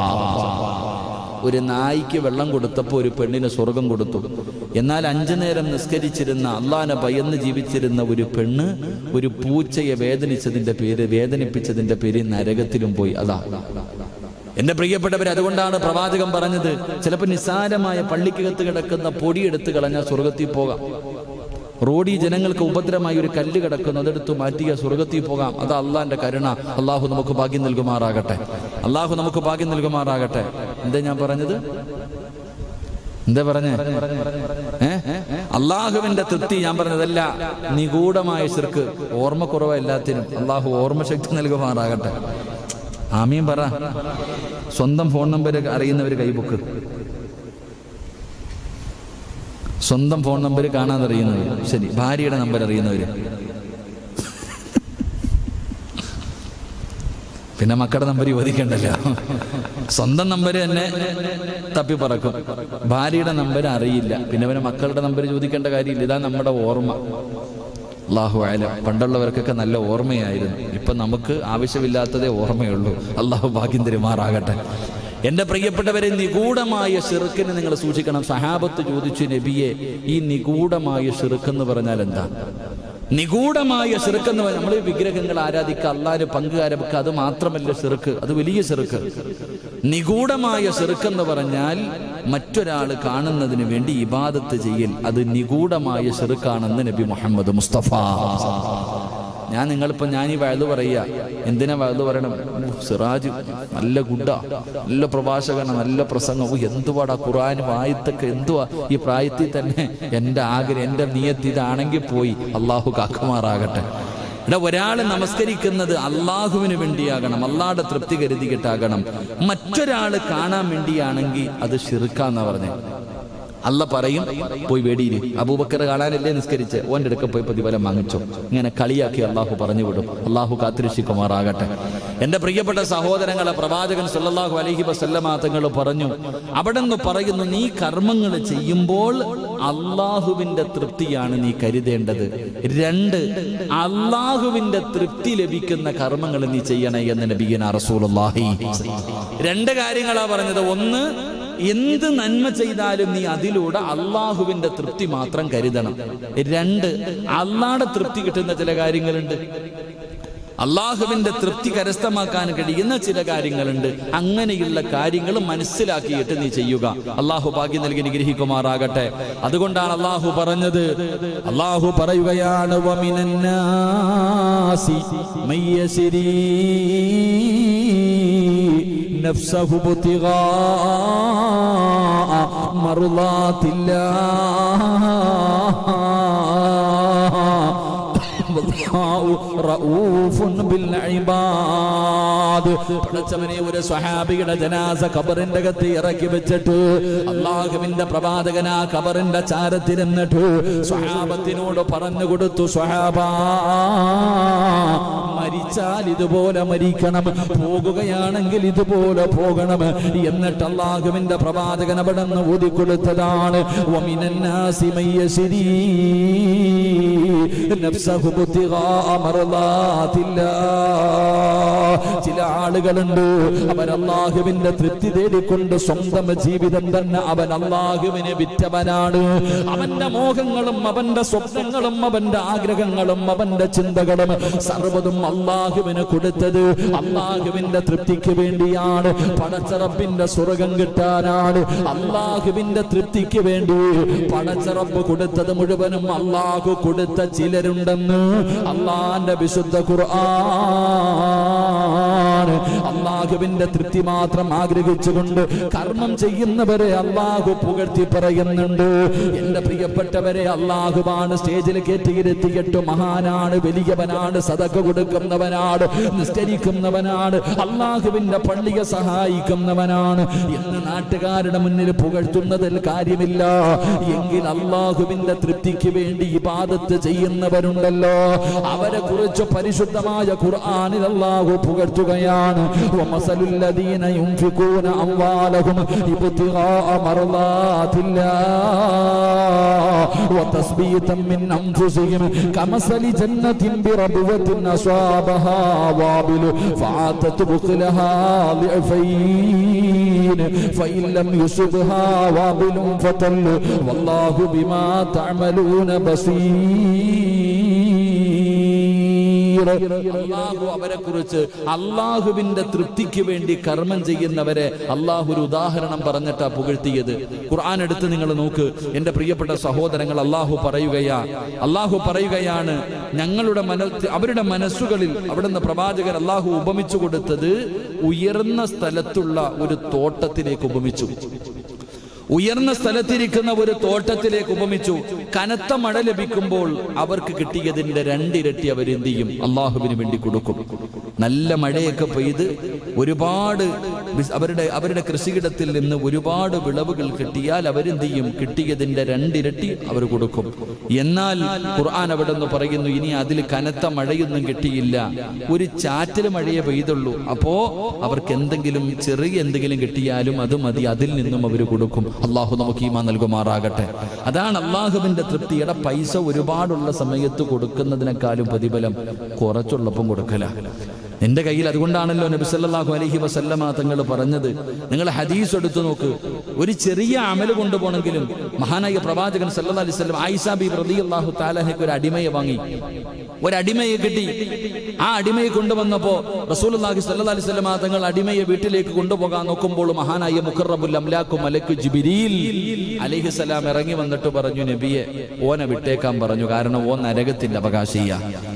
Speaker 1: ഒരു നായിക്ക് വെള്ളം കൊടുത്തപ്പോൾ ഒരു പെണ്ണിന് സ്വർഗം കൊടുത്തു എന്നാൽ അഞ്ചു നേരം നിസ്കരിച്ചിരുന്ന അള്ളാനെ ഭയന്ന് ജീവിച്ചിരുന്ന ഒരു പെണ്ണ് ഒരു പൂച്ചയെ വേദനിച്ചതിന്റെ പേര് വേദനിപ്പിച്ചതിന്റെ പേര് നരകത്തിലും പോയി അതാ എന്റെ പ്രിയപ്പെട്ടവർ അതുകൊണ്ടാണ് പ്രവാചകൻ പറഞ്ഞത് ചിലപ്പോൾ നിസ്സാരമായ പള്ളിക്കകത്ത് കിടക്കുന്ന പൊടിയെടുത്ത് കളഞ്ഞാൽ സ്വർഗത്തിൽ പോകാം റോഡി ജനങ്ങൾക്ക് ഉപദ്രവമായി ഒരു കല്ല് കിടക്കുന്നു അതെടുത്ത് മാറ്റിയ സ്വർഗത്തിൽ പോകാം അത് അള്ളാന്റെ കരുണ അള്ളാഹു നമുക്ക് ഭാഗ്യം നൽകുമാറാകട്ടെ അള്ളാഹു നമുക്ക് ഭാഗ്യം നൽകുമാറാകട്ടെ എന്താ ഞാൻ പറഞ്ഞത് എന്താ പറഞ്ഞേ ഏ അള്ളാഹുവിന്റെ തൃപ്തി ഞാൻ പറഞ്ഞതല്ല നിഗൂഢമായ ശിർക്ക് ഓർമ്മക്കുറവ എല്ലാത്തിനും അള്ളാഹു ഓർമ്മശക്തി നൽകുമാറാകട്ടെ ആമീൻ പറ സ്വന്തം ഫോൺ നമ്പർ അറിയുന്നവർ കൈബുക്ക് സ്വന്തം ഫോൺ നമ്പർ കാണാൻ അറിയുന്നവർ ശരി ഭാര്യയുടെ നമ്പർ അറിയുന്നവർ പിന്നെ മക്കളുടെ നമ്പർ ചോദിക്കണ്ടല്ലോ സ്വന്തം നമ്പർ തന്നെ തപ്പി പറക്കും ഭാര്യയുടെ നമ്പർ അറിയില്ല പിന്നെ അവന് മക്കളുടെ നമ്പർ ചോദിക്കേണ്ട കാര്യമില്ല ഇതാ നമ്മുടെ ഓർമ്മ അള്ളാഹു ആയാലും പണ്ടുള്ളവർക്കൊക്കെ നല്ല ഓർമ്മയായിരുന്നു ഇപ്പൊ നമുക്ക് ആവശ്യമില്ലാത്തതേ ഓർമ്മയുള്ളൂ അള്ളാഹു ഭാഗ്യം തരുമാറാകട്ടെ എന്റെ പ്രിയപ്പെട്ടവരെ നിഗൂഢമായ ഷിറുക്കിനെ നിങ്ങൾ സൂക്ഷിക്കണം സഹാബത്ത് ചോദിച്ചു നബിയെ ഈ നിഗൂഢമായ ഷിറുക്കെന്ന് പറഞ്ഞാൽ എന്താ നിഗൂഢമായ ഷിറുക്കെന്ന് പറഞ്ഞാൽ നമ്മൾ വിഗ്രഹങ്ങൾ ആരാധിക്കുക അള്ളാര് പങ്കുകാരെ വെക്കുക അത് മാത്രമല്ല ഷിറുക്ക് അത് വലിയ ഷിറുക്ക് നിഗൂഢമായ ഷിറുക്കെന്ന് പറഞ്ഞാൽ മറ്റൊരാൾ കാണുന്നതിന് വേണ്ടി ഇബാദത്ത് ചെയ്യൽ അത് നിഗൂഢമായ ഷിറുക്കാണെന്ന് നബി മുഹമ്മദ് മുസ്തഫ ഞാൻ നിങ്ങളിപ്പോ ഞാൻ ഈ വഴുതു പറയുക എന്തിനാ വഴുതു പറയണം ഉം, സിറാജ് നല്ല ഗുഡ നല്ല പ്രഭാഷകനാണ് നല്ല പ്രസംഗം ഉം, എന്തുവാടാ ഖുർആൻ വായത്തൊക്കെ എന്തുവാ ഈ പ്രായത്തിൽ തന്നെ എൻ്റെ ആഗ്രഹം എൻ്റെ നിയത്ത് ഇതാണെങ്കിൽ പോയി അള്ളാഹു കാക്കുമാറാകട്ടെ ഇവിടെ ഒരാൾ നമസ്കരിക്കുന്നത് അള്ളാഹുവിന് വേണ്ടിയാകണം അള്ളാഹുടെ തൃപ്തി കരുതിയിട്ടാകണം മറ്റൊരാൾ കാണാൻ വേണ്ടിയാണെങ്കിൽ അത് ഷിർക്കാന്നാ പറഞ്ഞേ അല്ല പറയും പോയി വെടിയില് അബൂബക്കർ കാണാനല്ലേ നിസ്കരിച്ച് ഓന്റെ അടുക്ക പോയി പ്രതിഫലം വാങ്ങിച്ചോ ഇങ്ങനെ കളിയാക്കി അള്ളാഹു പറഞ്ഞു വിടും അള്ളാഹു കാത്തിരക്ഷിക്കുമാറാകട്ടെ എന്റെ പ്രിയപ്പെട്ട സഹോദരങ്ങളെ പ്രവാചകൻ സല്ലല്ലാഹു അലൈഹി വസല്ലമ തങ്ങൾ പറഞ്ഞു അവിടെ നിന്ന് പറയുന്നു നീ കർമ്മങ്ങൾ ചെയ്യുമ്പോൾ അള്ളാഹുവിന്റെ തൃപ്തിയാണ് നീ കരുതേണ്ടത് രണ്ട് അള്ളാഹുവിന്റെ തൃപ്തി ലഭിക്കുന്ന കർമ്മങ്ങൾ നീ ചെയ്യണേ എന്ന് നബിയന റസൂലുള്ളാഹി രണ്ട് കാര്യങ്ങളാ പറഞ്ഞത് ഒന്ന് എന്ത് നന്മ ചെയ്താലും നീ അതിലൂടെ അള്ളാഹുവിന്റെ തൃപ്തി മാത്രം കരുതണം രണ്ട് അള്ളാടെ തൃപ്തി കിട്ടുന്ന ചില കാര്യങ്ങളുണ്ട് അള്ളാഹുവിന്റെ തൃപ്തി കരസ്ഥമാക്കാൻ കഴിയുന്ന ചില കാര്യങ്ങളുണ്ട് അങ്ങനെയുള്ള കാര്യങ്ങൾ മനസ്സിലാക്കിയിട്ട് നീ ചെയ്യുക അള്ളാഹു ഭാഗ്യം നൽകി നിഗ്രഹിക്കുമാറാകട്ടെ അതുകൊണ്ടാണ് അള്ളാഹു പറഞ്ഞത് അള്ളാഹു പറയുകയാണ് "വമിനന്നാസി മയ്യസിരീ نفسه ابتغاء مرضات الله والله رؤوف بالعباد പടച്ചവനെ ഒരു സ്വഹാബിയുടെ ജനാസ ഖബറിന്റെ അകത്ത് ഇറക്കി വെച്ചിട്ട് അള്ളാഹുവിന്റെ പ്രവാചകൻ ആ ഖബറിന്റെ ചാരത്തിരുന്നിട്ട് സ്വഹാബത്തിനോട് പറഞ്ഞു കൊടുത്തു സ്വഹാബ മരിച്ചാൽ ഇതുപോലെ മരിക്കണം പോകുകയാണെങ്കിൽ ഇതുപോലെ പോകണം എന്നിട്ട് അള്ളാഹുവിന്റെ പ്രവാചകൻ അവിടെ നിന്ന് ഊതിക്കൊടുത്തതാണ് വമിനന്നാസി മയ്യശിരീ നഫ്സഹു ബുദ്ധിഗാഅ മർളാത്തില്ലാ. ചില ആളുകളുണ്ട് അവൻ അള്ളാഹുവിന്റെ തൃപ്തി തേടിക്കൊണ്ട് സ്വന്തം ജീവിതം തന്നെ അവൻ അള്ളാഹുവിനെ വിറ്റവനാണ് അവന്റെ മോഹങ്ങളും അവന്റെ സ്വപ്നങ്ങളും അവന്റെ ആഗ്രഹങ്ങളും അവന്റെ ചിന്തകളും സർവ്വതും അള്ളാഹുവിന് കൊടുത്തത് അള്ളാഹുവിന്റെ തൃപ്തിക്ക് വേണ്ടിയാണ് പടച്ചറപ്പിന്റെ സ്വർഗം കിട്ടാനാണ് അള്ളാഹുവിന്റെ തൃപ്തിക്ക് വേണ്ടി പടച്ചറപ്പ് കൊടുത്തത് മുഴുവനും അള്ളാഹു കൊടുത്ത ചിലരുണ്ടെന്ന് അള്ളാന്റെ വിശുദ്ധ ഖുർആൻ അള്ളാഹുവിന്റെ തൃപ്തി മാത്രം ആഗ്രഹിച്ചുകൊണ്ട് കർമ്മം ചെയ്യുന്നവരെ അള്ളാഹു പുകഴ്ത്തി പറയുന്നുണ്ട് എന്റെ പ്രിയപ്പെട്ടവരെ അള്ളാഹുവാണ് സ്റ്റേജിൽ കയറ്റിയിരുത്തിയിട്ട് മഹാനാണ് വലിയവനാണ് സതക കൊടുക്കുന്നവനാണ് നിസ്കരിക്കുന്നവനാണ് അള്ളാഹുവിന്റെ പള്ളിയെ സഹായിക്കുന്നവനാണ് എന്ന് നാട്ടുകാരുടെ മുന്നിൽ പുകഴ്ത്തുന്നതിൽ കാര്യമില്ല എങ്കിൽ അള്ളാഹുവിന്റെ തൃപ്തിക്ക് വേണ്ടി ഇബാദത്ത് ചെയ്യുന്നവരുണ്ടല്ലോ അവരെ കുറിച്ച് പരിശുദ്ധമായ ഖുർആനിൽ അള്ളാഹു പുകഴ്ത്തുകയാണ് ومثل الذين ينفقون أموالهم ابتغاء مرضات الله وتثبيتا من أنفسهم كمثل جنة بربوة أصابها وابل فعاتت بخلها ضعفين فإن لم يصبها وابل فتل والله بما تعملون بصير അള്ളാഹു അവരെ കുറിച്ച് അള്ളാഹുവിന്റെ തൃപ്തിക്ക് വേണ്ടി കർമ്മം ചെയ്യുന്നവരെ അള്ളാഹു ഒരു ഉദാഹരണം പറഞ്ഞിട്ടാ പുകഴ്ത്തിയത് ഖുർആൻ എടുത്ത് നിങ്ങൾ നോക്ക് എന്റെ പ്രിയപ്പെട്ട സഹോദരങ്ങൾ അള്ളാഹു പറയുകയാ അള്ളാഹു പറയുകയാണ് ഞങ്ങളുടെ മനസ് അവരുടെ മനസ്സുകളിൽ അവിടുന്ന് പ്രവാചകർ അള്ളാഹു ഉപമിച്ചു കൊടുത്തത് ഉയർന്ന സ്ഥലത്തുള്ള ഒരു തോട്ടത്തിലേക്ക് ഉപമിച്ചു ഉയർന്ന സ്ഥലത്തിരിക്കുന്ന ഒരു തോട്ടത്തിലേക്ക് ഉപമിച്ചു കനത്ത മഴ ലഭിക്കുമ്പോൾ അവർക്ക് കിട്ടിയതിന്റെ രണ്ടിരട്ടി അവരെന്ത് ചെയ്യും അള്ളാഹുവിന് വേണ്ടി കൊടുക്കും നല്ല മഴയൊക്കെ പെയ്ത് ഒരുപാട് ബിസ്- അവരുടെ അവരുടെ കൃഷിയിടത്തിൽ നിന്ന് ഒരുപാട് വിളവുകൾ കിട്ടിയാൽ അവരെന്ത് ചെയ്യും കിട്ടിയതിന്റെ രണ്ടിരട്ടി അവർ കൊടുക്കും എന്നാൽ ഖുർആൻ അവിടെ നിന്ന് പറയുന്നു ഇനി അതിൽ കനത്ത മഴയൊന്നും കിട്ടിയില്ല ഒരു ചാറ്റൽ മഴയെ പെയ്തുള്ളൂ അപ്പോ അവർക്ക് എന്തെങ്കിലും ചെറിയ എന്തെങ്കിലും കിട്ടിയാലും അത് മതി അതിൽ നിന്നും അവർ കൊടുക്കും അള്ളാഹു നമുക്ക് ഈമാ നൽകുമാറാകട്ടെ അതാണ് അള്ളാഹുവിന്റെ തൃപ്തിയുടെ പൈസ ഒരുപാടുള്ള സമയത്ത് കൊടുക്കുന്നതിനേക്കാളും പ്രതിഫലം കുറച്ചുള്ളപ്പം കൊടുക്കല നിന്റെ കയ്യിൽ അതുകൊണ്ടാണല്ലോ നബി സല്ലല്ലാഹു അലൈഹി വസല്ലമ തങ്ങൾ പറഞ്ഞത് നിങ്ങൾ ഹദീസ് എടുത്തു നോക്ക് ഒരു ചെറിയ അമല് കൊണ്ടുപോകണമെങ്കിലും മഹാനായ പ്രവാചകൻ സല്ലല്ലാഹു അലൈഹി വസല്ലം ആയിഷ ബി റളിയല്ലാഹു തആലഹയ്ക്ക് ഒരു അടിമയെ വാങ്ങി ഒരടിമയെ കിട്ടി ആ അടിമയെ കൊണ്ടുവന്നപ്പോ റസൂലുള്ളാഹി സ്വല്ലല്ലാഹി അലൈഹി വസല്ലം തങ്ങൾ അടിമയെ വീട്ടിലേക്ക് കൊണ്ടുപോകാൻ നോക്കുമ്പോൾ മഹാനായ മുഖറബുൽ അംലാക്കു മലക്ക് ജിബിരിൽ അലൈഹിസ്സലാം ഇറങ്ങി വന്നിട്ട് പറഞ്ഞു നബിയെ ഓനെ വിട്ടേക്കാൻ പറഞ്ഞു കാരണം ഓൻ നരകത്തിന്റെ അവകാശിയ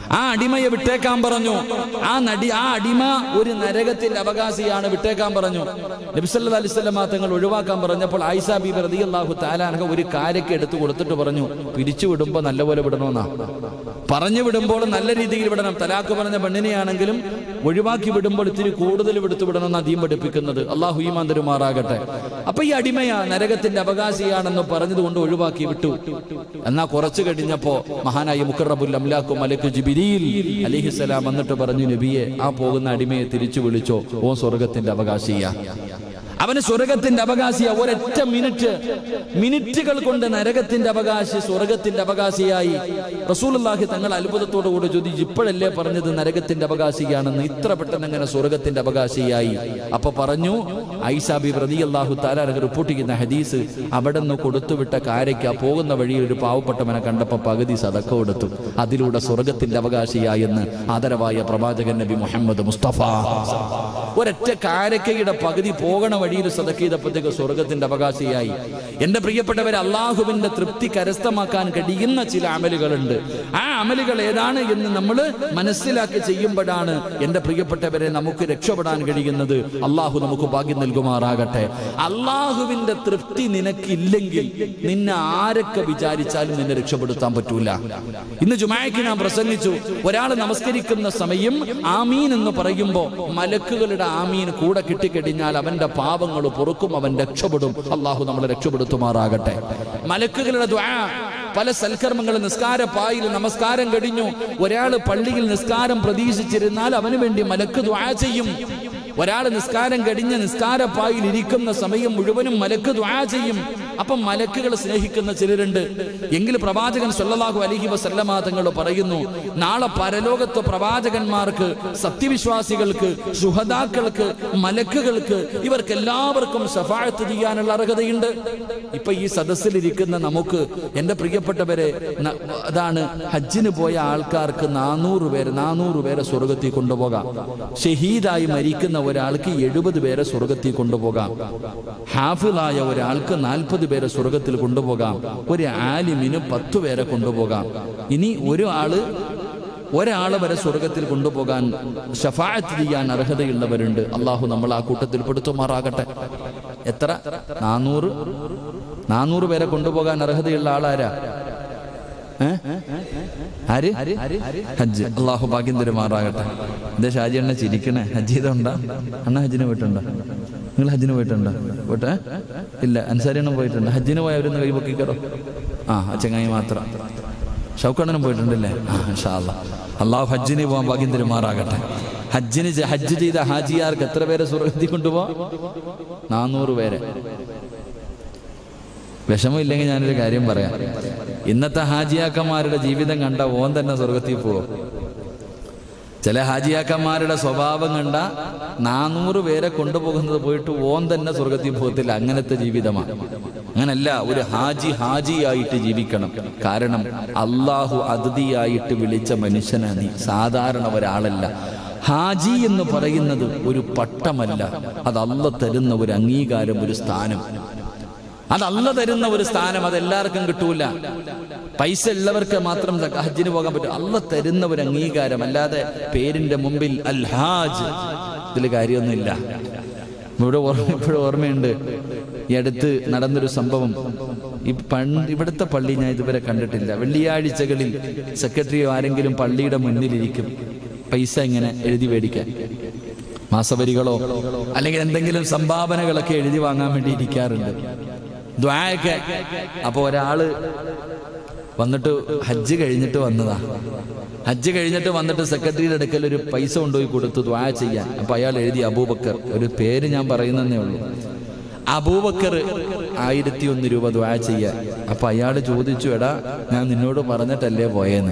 Speaker 1: ആ അടിമയെ വിട്ടേക്കാൻ പറഞ്ഞു ആ നടി ആ അടിമ ഒരു നരകത്തിന്റെ അവകാശിയാണ് വിട്ടേക്കാൻ പറഞ്ഞു നബിസല്ലാ അലിസ്വല്ലാ തങ്ങൾ ഒഴിവാക്കാൻ പറഞ്ഞപ്പോൾ ആയിഷ ബീബി റളിയല്ലാഹു താലാനക ഒരു കാരയ്ക്ക് എടുത്തു കൊടുത്തിട്ട് പറഞ്ഞു പിരിച്ചു വിടുമ്പോ നല്ലപോലെ വിടണമെന്നാ പറഞ്ഞു വിടുമ്പോൾ നല്ല രീതിയിൽ വിടണം തലാക്ക് പറഞ്ഞ പെണ്ണിനെയാണെങ്കിലും ഒഴിവാക്കി വിടുമ്പോൾ ഇത്തിരി കൂടുതൽ വിടുത്തു വിടണമെന്ന് അധികം പഠിപ്പിക്കുന്നത് അള്ളാഹു ഈമാൻ തരുമാറാകട്ടെ അപ്പൊ ഈ അടിമയാ നരകത്തിന്റെ അവകാശിയാണെന്ന് പറഞ്ഞതുകൊണ്ട് ഒഴിവാക്കി വിട്ടു എന്നാ കുറച്ചു കഴിഞ്ഞപ്പോ മഹാനായ മുഖറബുൽ അംലാഖു മലക്ക് ജിബിരിയിൽ അലിഹിസലാം വന്നിട്ട് പറഞ്ഞു നബിയെ ആ പോകുന്ന അടിമയെ തിരിച്ചു വിളിച്ചോ ഓ സ്വർഗത്തിന്റെ അവകാശിയാ അവന് സ്വർഗത്തിന്റെ അവകാശിയ ഒരൊറ്റ മിനിറ്റ് മിനിറ്റുകൾ കൊണ്ട് നരകത്തിന്റെ അവകാശി സ്വർഗത്തിന്റെ അവകാശിയായി റസൂലുള്ളാഹി തങ്ങൾ അത്ഭുതത്തോടു കൂടി ചോദിച്ചു ഇപ്പോഴല്ലേ പറഞ്ഞത് നരകത്തിന്റെ അവകാശിയാണെന്ന് ഇത്ര പെട്ടെന്ന് എങ്ങനെ സ്വർഗത്തിന്റെ അവകാശിയായി അപ്പൊ പറഞ്ഞു ഐസാബി പ്രതി അള്ളാഹു താലാനക്ക് റിപ്പോർട്ട് ചെയ്യുന്ന ഹദീസ് അവിടെ നിന്ന് കൊടുത്തുവിട്ട കാരയ്ക്ക് ആ പോകുന്ന വഴിയിൽ ഒരു പാവപ്പെട്ടവനെ കണ്ടപ്പോ പകുതി സതക്ക കൊടുത്തു അതിലൂടെ സ്വർഗത്തിന്റെ അവകാശിയായെന്ന് ആദരവായ പ്രവാചകൻ നബി മുഹമ്മദ് മുസ്തഫ ഒരൊറ്റ കാരക്കയുടെ പകുതി പോകണ വഴിയിൽ സദക്ക് ചെയ്തപ്പോഴത്തേക്ക് സ്വർഗത്തിന്റെ അവകാശിയായി എന്റെ പ്രിയപ്പെട്ടവരെ അള്ളാഹുവിന്റെ തൃപ്തി കരസ്ഥമാക്കാൻ കഴിയുന്ന ചില അമലുകളുണ്ട് ആ അമലുകൾ ഏതാണ് എന്ന് നമ്മൾ മനസ്സിലാക്കി ചെയ്യുമ്പോഴാണ് എന്റെ പ്രിയപ്പെട്ടവരെ നമുക്ക് രക്ഷപ്പെടാൻ കഴിയുന്നത് അള്ളാഹു നമുക്ക് ഭാഗ്യം നൽകുമാറാകട്ടെ അള്ളാഹുവിന്റെ തൃപ്തി നിനക്കില്ലെങ്കിൽ നിന്നെ ആരൊക്കെ വിചാരിച്ചാലും നിന്നെ രക്ഷപ്പെടുത്താൻ പറ്റൂല ഇന്ന് ജുമായക്ക് ഞാൻ പ്രസംഗിച്ചു ഒരാൾ നമസ്കരിക്കുന്ന സമയം ആമീൻ എന്ന് പറയുമ്പോ മലക്കുകളുടെ ആമീൻ കൂടെ കിട്ടിക്കഴിഞ്ഞാൽ അവന്റെ പാപങ്ങൾ പൊറുക്കും അവൻ രക്ഷപ്പെടും അള്ളാഹു നമ്മളെ രക്ഷപ്പെടുത്തുമാറാകട്ടെ മലക്കുകളുടെ ദ്വാ പല സൽക്കർമ്മങ്ങൾ നിസ്കാര പായിൽ നമസ്കാരം കഴിഞ്ഞു ഒരാൾ പള്ളിയിൽ നിസ്കാരം പ്രതീക്ഷിച്ചിരുന്നാൽ അവന് വേണ്ടി മലക്ക് ദ്വാ ചെയ്യും ഒരാൾ നിസ്കാരം കഴിഞ്ഞ് നിസ്കാര പായിൽ ഇരിക്കുന്ന സമയം മുഴുവനും മലക്ക് ദ്വാ ചെയ്യും അപ്പം മലക്കുകൾ സ്നേഹിക്കുന്ന ചിലരുണ്ട് എങ്കിൽ പ്രവാചകൻ സല്ലല്ലാഹു അലൈഹി വസല്ലമ തങ്ങൾ പറയുന്നു നാളെ പരലോകത്ത് പ്രവാചകന്മാർക്ക് സത്യവിശ്വാസികൾക്ക് സുഹദാക്കൾക്ക് മലക്കുകൾക്ക് ഇവർക്ക് എല്ലാവർക്കും ശഫാഴത്ത് ചെയ്യാനുള്ള അർഹതയുണ്ട് ഇപ്പൊ ഈ സദസ്സിലിരിക്കുന്ന നമുക്ക് എന്റെ പ്രിയപ്പെട്ടവരെ ന- അതാണ് ഹജ്ജിന് പോയ ആൾക്കാർക്ക് നാനൂറ് പേര് നാനൂറ് പേരെ സ്വർഗത്തിൽ കൊണ്ടുപോകാം ഷഹീദായി മരിക്കുന്ന ഒരാൾക്ക് എഴുപത് പേരെ സ്വർഗത്തിൽ കൊണ്ടുപോകാം ഹാഫിളായ ഒരാൾക്ക് നാൽപ്പത് പേരെ സ്വർഗത്തിൽ കൊണ്ടുപോകാം ഒരു ആലിമിന് പത്ത് പേരെ കൊണ്ടുപോകാം ഇനി ഒരു ആള് ഒരാളെ വരെ സ്വർഗത്തിൽ കൊണ്ടുപോകാൻ ഷഫായത്ത് ചെയ്യാൻ അർഹതയുള്ളവരുണ്ട് അള്ളാഹു നമ്മൾ ആ കൂട്ടത്തിൽ പെടുത്തുമാറാകട്ടെ എത്ര നാനൂറ് നാനൂറ് പേരെ കൊണ്ടുപോകാൻ അർഹതയുള്ള ആളാരാ ഏ? ആര് ഹജ്ജ് അള്ളാഹു ഭാഗ്യം തരുമാറാകട്ടെ എന്താ ഷാജി അണ്ണ ചിരിക്കണേ ഹജ്ജ് ചെയ്തോണ്ടാ അണ്ണ ഹജ്ജിന് പോയിട്ടുണ്ടോ നിങ്ങൾ ഹജ്ജിന് പോയിട്ടുണ്ടോ പോട്ടെ ഇല്ല അൻസാരി എണ്ണം പോയിട്ടുണ്ട് ഹജ്ജിന് പോയവരൊന്ന് കൈ പൊക്കിക്കറോ ആ ആ ചങ്ങായി മാത്രം ഷൗക്കണ്ണനും പോയിട്ടുണ്ടല്ലേ ആ ഇൻഷാ അല്ലാ. അള്ളാഹു ഹജ്ജിന് പോകാൻ ഭാഗ്യം തരുമാറാകട്ടെ ഹജ്ജിന് ചെ- ഹജ്ജ് ചെയ്ത ഹാജിയാർക്ക് എത്ര പേരെ സ്വർഗത്തിൽ കൊണ്ടുപോവാം നാനൂറ് പേരെ വിഷമമില്ലെങ്കിൽ ഞാനൊരു കാര്യം പറയാം ഇന്നത്തെ ഹാജിയാക്കന്മാരുടെ ജീവിതം കണ്ട ഓൻ തന്നെ സ്വർഗത്തിൽ പോവും ചില ഹാജിയാക്കന്മാരുടെ സ്വഭാവം കണ്ട നാനൂറ് പേരെ കൊണ്ടുപോകുന്നത് പോയിട്ട് ഓൻ തന്നെ സ്വർഗത്തിൽ പോകത്തില്ല അങ്ങനത്തെ ജീവിതമാണ് അങ്ങനല്ല ഒരു ഹാജി ഹാജിയായിട്ട് ജീവിക്കണം കാരണം അള്ളാഹു അതിഥിയായിട്ട് വിളിച്ച മനുഷ്യനാണ് നീ സാധാരണ ഒരാളല്ല ഹാജി എന്ന് പറയുന്നത് ഒരു പട്ടമല്ല അത് അല്ല തരുന്ന ഒരു അംഗീകാരം ഒരു സ്ഥാനം അത് അല്ല തരുന്ന ഒരു സ്ഥാനം അത് എല്ലാവർക്കും കിട്ടൂല പൈസ ഉള്ളവർക്ക് മാത്രം സക്ക- ഹജ്ജിന് പോകാൻ പറ്റും അല്ല തരുന്ന ഒരു അംഗീകാരം അല്ലാതെ പേരിന്റെ മുമ്പിൽ അൽ ഹാജ് ഇതിൽ കാര്യമൊന്നുമില്ല ഇവിടെ ഓർമ്മ ഇപ്പോഴും ഓർമ്മയുണ്ട് ഈ അടുത്ത് നടന്നൊരു സംഭവം ഈ പണ്ട് ഇവിടുത്തെ പള്ളി ഞാൻ ഇതുവരെ കണ്ടിട്ടില്ല വെള്ളിയാഴ്ചകളിൽ സെക്രട്ടറിയോ ആരെങ്കിലും പള്ളിയുടെ മുന്നിലിരിക്കും പൈസ ഇങ്ങനെ എഴുതി മേടിക്കാൻ മാസവരികളോ അല്ലെങ്കിൽ എന്തെങ്കിലും സംഭാവനകളൊക്കെ എഴുതി വാങ്ങാൻ വേണ്ടി ഇരിക്കാറുണ്ട് ദ്വായൊക്കെ അപ്പൊ ഒരാള് വന്നിട്ട് ഹജ്ജ് കഴിഞ്ഞിട്ട് വന്നതാ ഹജ്ജ് കഴിഞ്ഞിട്ട് വന്നിട്ട് സെക്രട്ടറിയുടെ അടുക്കൽ ഒരു പൈസ കൊണ്ടുപോയി കൊടുത്തു ദ്വാ ചെയ്യാൻ അപ്പൊ അയാൾ എഴുതി അബൂബക്കർ ഒരു പേര് ഞാൻ പറയുന്നതേ ഉള്ളൂ അബൂബക്കർ ആയിരത്തി ഒന്ന് രൂപ ദ്വാ ചെയ്യാൻ അപ്പൊ അയാൾ ചോദിച്ചു എടാ ഞാൻ നിന്നോട് പറഞ്ഞിട്ടല്ലേ പോയെന്ന്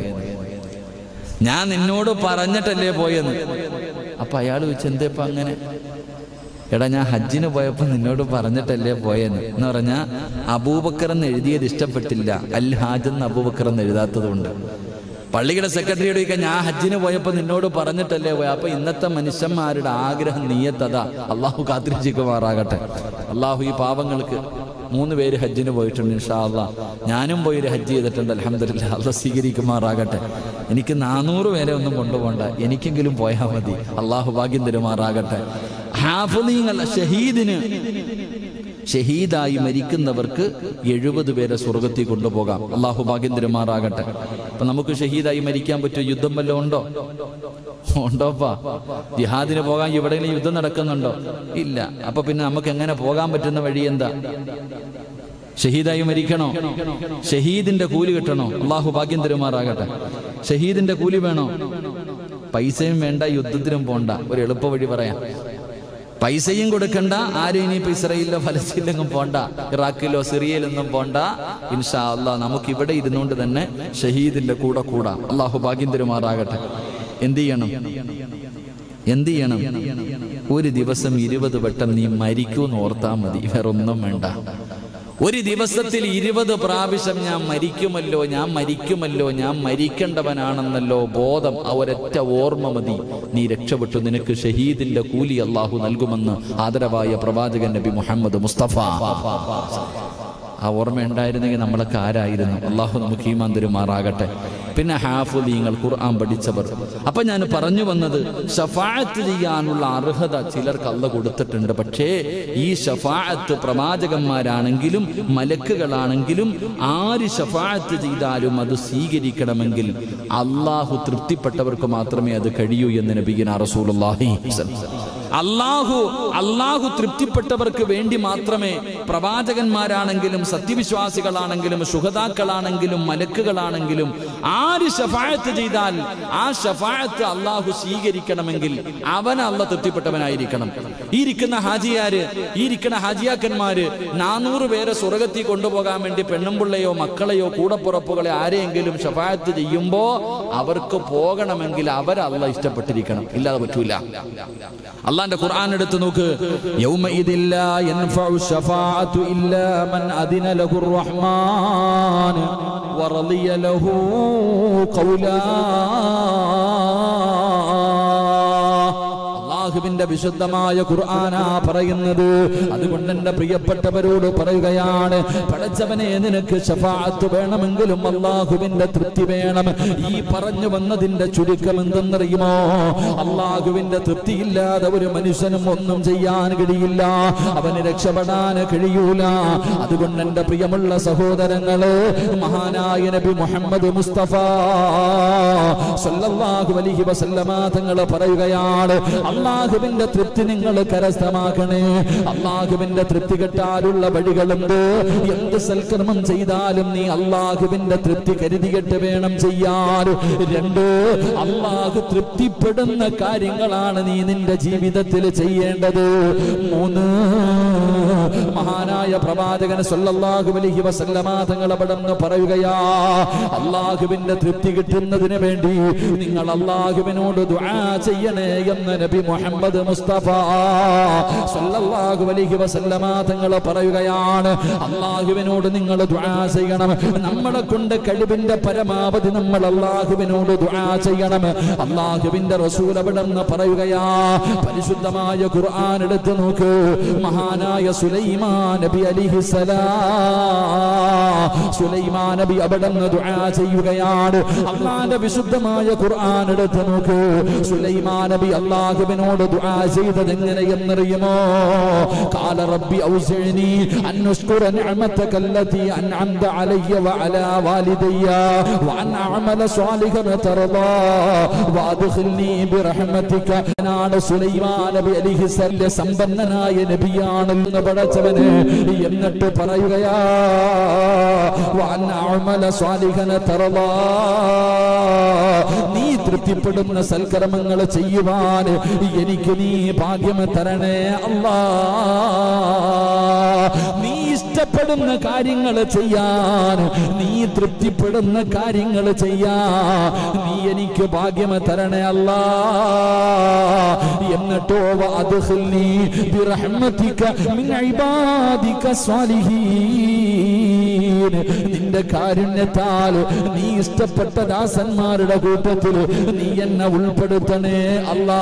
Speaker 1: ഞാൻ നിന്നോട് പറഞ്ഞിട്ടല്ലേ പോയെന്ന് അപ്പൊ അയാൾ ചോദിച്ചു എന്തേപ്പ അങ്ങനെ എടാ ഞാൻ ഹജ്ജിന് പോയപ്പോ നിന്നോട് പറഞ്ഞിട്ടല്ലേ പോയെന്ന് എന്ന് പറഞ്ഞാ അബൂബക്കർ എന്ന് എഴുതിയത് ഇഷ്ടപ്പെട്ടില്ല അൽ ഹാജ് എന്ന് അബൂബക്കർ എന്ന് എഴുതാത്തത് കൊണ്ട് പള്ളിയുടെ സെക്രട്ടറിയോട് ചോദിക്കാൻ ഞാൻ ഹജ്ജിന് പോയപ്പോ നിന്നോട് പറഞ്ഞിട്ടല്ലേ പോയ അപ്പൊ ഇന്നത്തെ മനുഷ്യന്മാരുടെ ആഗ്രഹം നീയത്തതാ അള്ളാഹു കാത്തിരിച്ചിക്കുമാറാകട്ടെ അള്ളാഹു ഈ പാവങ്ങൾക്ക് മൂന്ന് പേര് ഹജ്ജിന് പോയിട്ടുണ്ട് ഇൻഷാ അല്ലാ ഞാനും പോയി ഒരു ഹജ്ജ് ചെയ്തിട്ടുണ്ട് അലഹമില്ല അല്ല സ്വീകരിക്കുമാറാകട്ടെ എനിക്ക് നാനൂറ് പേരെ ഒന്നും കൊണ്ടുപോകണ്ട എനിക്കെങ്കിലും പോയാൽ മതി അള്ളാഹു ഭാഗ്യം തരുമാറാകട്ടെ ഹാഫുദീങ്ങൾ ഷഹീദിന് ഷഹീദായി മരിക്കുന്നവർക്ക് എഴുപത് പേരെ സ്വർഗത്തിൽ കൊണ്ടുപോകാം അള്ളാഹു ഭാഗ്യം തരുമാറാകട്ടെ അപ്പൊ നമുക്ക് ഷഹീദായി മരിക്കാൻ പറ്റുമോ യുദ്ധം വല്ലതും ഉണ്ടോ ഉണ്ടോപ്പാ ജിഹാദിന് പോകാൻ എവിടെയെങ്കിലും യുദ്ധം നടക്കുന്നുണ്ടോ ഇല്ല അപ്പൊ പിന്നെ നമുക്ക് എങ്ങനെ പോകാൻ പറ്റുന്ന വഴി എന്താ ഷഹീദായി മരിക്കണോ ഷഹീദിന്റെ കൂലി കിട്ടണോ അള്ളാഹു ഭാഗ്യം തരുമാറാകട്ടെ ഷഹീദിന്റെ കൂലി വേണോ പൈസയും വേണ്ട യുദ്ധത്തിനും പോണ്ട ഒരു എളുപ്പ വഴി പറയാം പൈസയും കൊടുക്കണ്ട ആരും ഇനിയിപ്പോ ഇസ്രയേലിലോ ഫലസ്തീനിലെങ്ങും പോണ്ട ഇറാഖിലോ സിറിയയിലൊന്നും പോണ്ട ഇൻഷാ അല്ലാ നമുക്ക് ഇവിടെ ഇരുന്നുകൊണ്ട് തന്നെ ഷഹീദിന്റെ കൂടെ കൂടാ അള്ളാഹു ഭാഗ്യം തരുമാറാകട്ടെ എന്ത് ചെയ്യണം എന്ത് ചെയ്യണം ഒരു ദിവസം ഇരുപത് വട്ടം നീ മരിക്കൂന്ന് ഓർത്താ മതി വേറെ ഒന്നും വേണ്ട ഒരു ദിവസത്തിൽ ഇരുപത് പ്രാവശ്യം ഞാൻ മരിക്കുമല്ലോ ഞാൻ മരിക്കുമല്ലോ ഞാൻ മരിക്കേണ്ടവനാണെന്നല്ലോ ബോധം ആ ഒരൊറ്റ ഓർമ്മ മതി നീ രക്ഷപ്പെട്ടു നിനക്ക് ഷഹീദിന്റെ കൂലി അള്ളാഹു നൽകുമെന്ന് ആദരവായ പ്രവാചകൻ നബി മുഹമ്മദ് മുസ്തഫ ആ ഓർമ്മ ഉണ്ടായിരുന്നെങ്കിൽ നമ്മളൊക്കെ ആരായിരുന്നു അള്ളാഹു നമുക്ക് ഈമാൻ തരുമാറാകട്ടെ പിന്നെ ഹാഫുദീങ്ങൾ ഖുർആൻ പഠിച്ചവർ അപ്പൊ ഞാൻ പറഞ്ഞു വന്നത് ഷഫാഅത്ത് ചെയ്യാനുള്ള അർഹത ചിലർക്ക് അല്ല കൊടുത്തിട്ടുണ്ട് പക്ഷേ ഈ ഷഫാഅത്ത് പ്രവാചകന്മാരാണെങ്കിലും മലക്കുകളാണെങ്കിലും ആര് ഷഫാഅത്ത് ചെയ്താലും അത് സ്വീകരിക്കണമെങ്കിൽ അള്ളാഹു തൃപ്തിപ്പെട്ടവർക്ക് മാത്രമേ അത് കഴിയൂ എന്ന് നബിഗിന റസൂലുള്ളാഹി അള്ളാഹു അള്ളാഹു തൃപ്തിപ്പെട്ടവർക്ക് വേണ്ടി മാത്രമേ പ്രവാചകന്മാരാണെങ്കിലും സത്യവിശ്വാസികളാണെങ്കിലും ശുഹതാക്കളാണെങ്കിലും മലക്കുകളാണെങ്കിലും ആര് ഷഫായത്ത് ചെയ്താൽ ആ ഷഫായത്ത് അള്ളാഹു സ്വീകരിക്കണമെങ്കിൽ അവൻ അല്ല തൃപ്തിപ്പെട്ടവനായിരിക്കണം ഈ ഇരിക്കുന്ന ഹാജിയാര് ഈ ഇരിക്കുന്ന ഹാജിയാക്കന്മാര് നാനൂറ് പേരെ സ്വർഗത്തിൽ കൊണ്ടുപോകാൻ വേണ്ടി പെണ്ണുമ്പിള്ളയോ മക്കളെയോ കൂടപ്പുറപ്പുകളെ ആരെയെങ്കിലും ഷഫായത്ത് ചെയ്യുമ്പോ അവർക്ക് പോകണമെങ്കിൽ അവരല്ല ഇഷ്ടപ്പെട്ടിരിക്കണം ഇല്ലാതെ പറ്റൂല അള്ളാന്റെ ഖുർആൻ എടുത്ത് നോക്ക് യൗമഇദിൻ ലാ യൻഫഉ ശഫാഅതു ഇല്ലാ മൻ അദിന ലഹു റഹ്മാൻ വറളിയ ലഹു ഖൗലാ അള്ളാഹുവിന്റെ വിശുദ്ധമായ ഖുർആനാ പറയുന്നത് അതുകൊണ്ട് എന്റെ പ്രിയപ്പെട്ടവരോട് പറയുകയാണ് പടച്ചവനെ നിനക്ക് ശഫാഅത്ത് വേണമെങ്കിലും അള്ളാഹുവിന്റെ തൃപ്തി വേണം ഈ പറഞ്ഞു വന്നതിന്റെ ചുരുക്കം എന്തെന്നറിയുമോ അള്ളാഹുവിന്റെ തൃപ്തിയില്ലാതെ ഒരു മനുഷ്യനും ഒന്നും ചെയ്യാൻ കഴിയില്ല അവന് രക്ഷപ്പെടാൻ കഴിയൂല അതുകൊണ്ട് എന്റെ പ്രിയമുള്ള സഹോദരങ്ങള് മഹാനായ നബി മുഹമ്മദ് മുസ്തഫ സല്ലല്ലാഹു അലൈഹി വസല്ലമ തങ്ങൾ പറയുകയാണ് അള്ളാഹുവിന്റെ തൃപ്തി നിങ്ങൾ കരസ്ഥമാക്കണേ അള്ളാഹുവിന്റെ തൃപ്തി കിട്ടാനുള്ള വഴികളുണ്ട് എന്ത് സൽക്കർമ്മം ചെയ്താലും നീ അള്ളാഹുവിന്റെ തൃപ്തി കരുതിയിട്ട് വേണം ചെയ്യാൻ രണ്ട് അള്ളാഹു തൃപ്തിപ്പെടുന്ന കാര്യങ്ങളാണ് നീ നിന്റെ ജീവിതത്തിൽ ചെയ്യേണ്ടത് മൂന്ന് മഹാനായ പ്രവാചകൻ സല്ലല്ലാഹു അലൈഹി വസല്ലമ തങ്ങൾ അവിടെ നിന്ന് പറയുകയാ അള്ളാഹുവിന്റെ തൃപ്തി കിട്ടുന്നതിന് വേണ്ടി നിങ്ങൾ അള്ളാഹുവിനോട് ദുആ ചെയ്യണേ എന്ന് നബി മുഹമ്മദ് മുസ്തഫ സല്ലല്ലാഹു അലൈഹി വസല്ലമ തങ്ങൾ പറയുകയാണ് അള്ളാഹുവിനോട് നിങ്ങൾ ദുആ ചെയ്യണം നമ്മളെ കൊണ്ട് കഴിവിന്റെ പരമാവധി നമ്മൾ അള്ളാഹുവിനോട് ദുആ ചെയ്യണം അള്ളാഹുവിന്റെ റസൂൽ അവിടെ നിന്ന് പറയുകയാ പരിശുദ്ധമായ ഖുർആൻ എടുത്ത് നോക്ക് മഹാനായ സുലൈമാൻ നബി അലിഹിസലാം സുലൈമാൻ നബി അവിടെ നിന്ന് ദുആ ചെയ്യുകയാണ് അള്ളാന്റെ വിശുദ്ധമായ ഖുർആൻ എടുത്ത് നോക്ക് സുലൈമാൻ നബി അള്ളാഹുവിനോട് ദുആ ചെയ്തത് എങ്ങനെയെന്നറിയുമോ قال ربي أوزعني أن نشكر نعمتك التي أنعمت علي وعلى والدي وأن أعمل صالحا ترضى وأدخلني برحمتك നാണ് സുലൈമാൻ നബി അലിഹിസല്ല സമ്പന്നനായ നബിയാണെന്ന് പടച്ചവന് എന്നിട്ട് പറയുകയാ وأن أعمل صالحا ترضى നീ തൃപ്തിപ്പെടുന്ന സൽക്കർമ്മങ്ങൾ ചെയ്യുവാൻ എനിക്ക് നീ ഭാഗ്യം തരണേ അല്ലാ നീ ഇഷ്ടപ്പെടുന്ന കാര്യങ്ങൾ ചെയ്യാൻ നീ തൃപ്തിപ്പെടുന്ന കാര്യങ്ങൾ ചെയ്യാൻ നീ എനിക്ക് ഭാഗ്യം തരണേ അല്ലാ എന്നിട്ടോ برحمتك من عبادك الصالحين നിന്റെ കാരുണ്യത്താൽ നീ ഇഷ്ടപ്പെട്ട ദാസന്മാരുടെ കൂട്ടത്തിൽ നീ എന്നെ ഉൾപ്പെടുത്തണേ അല്ലാ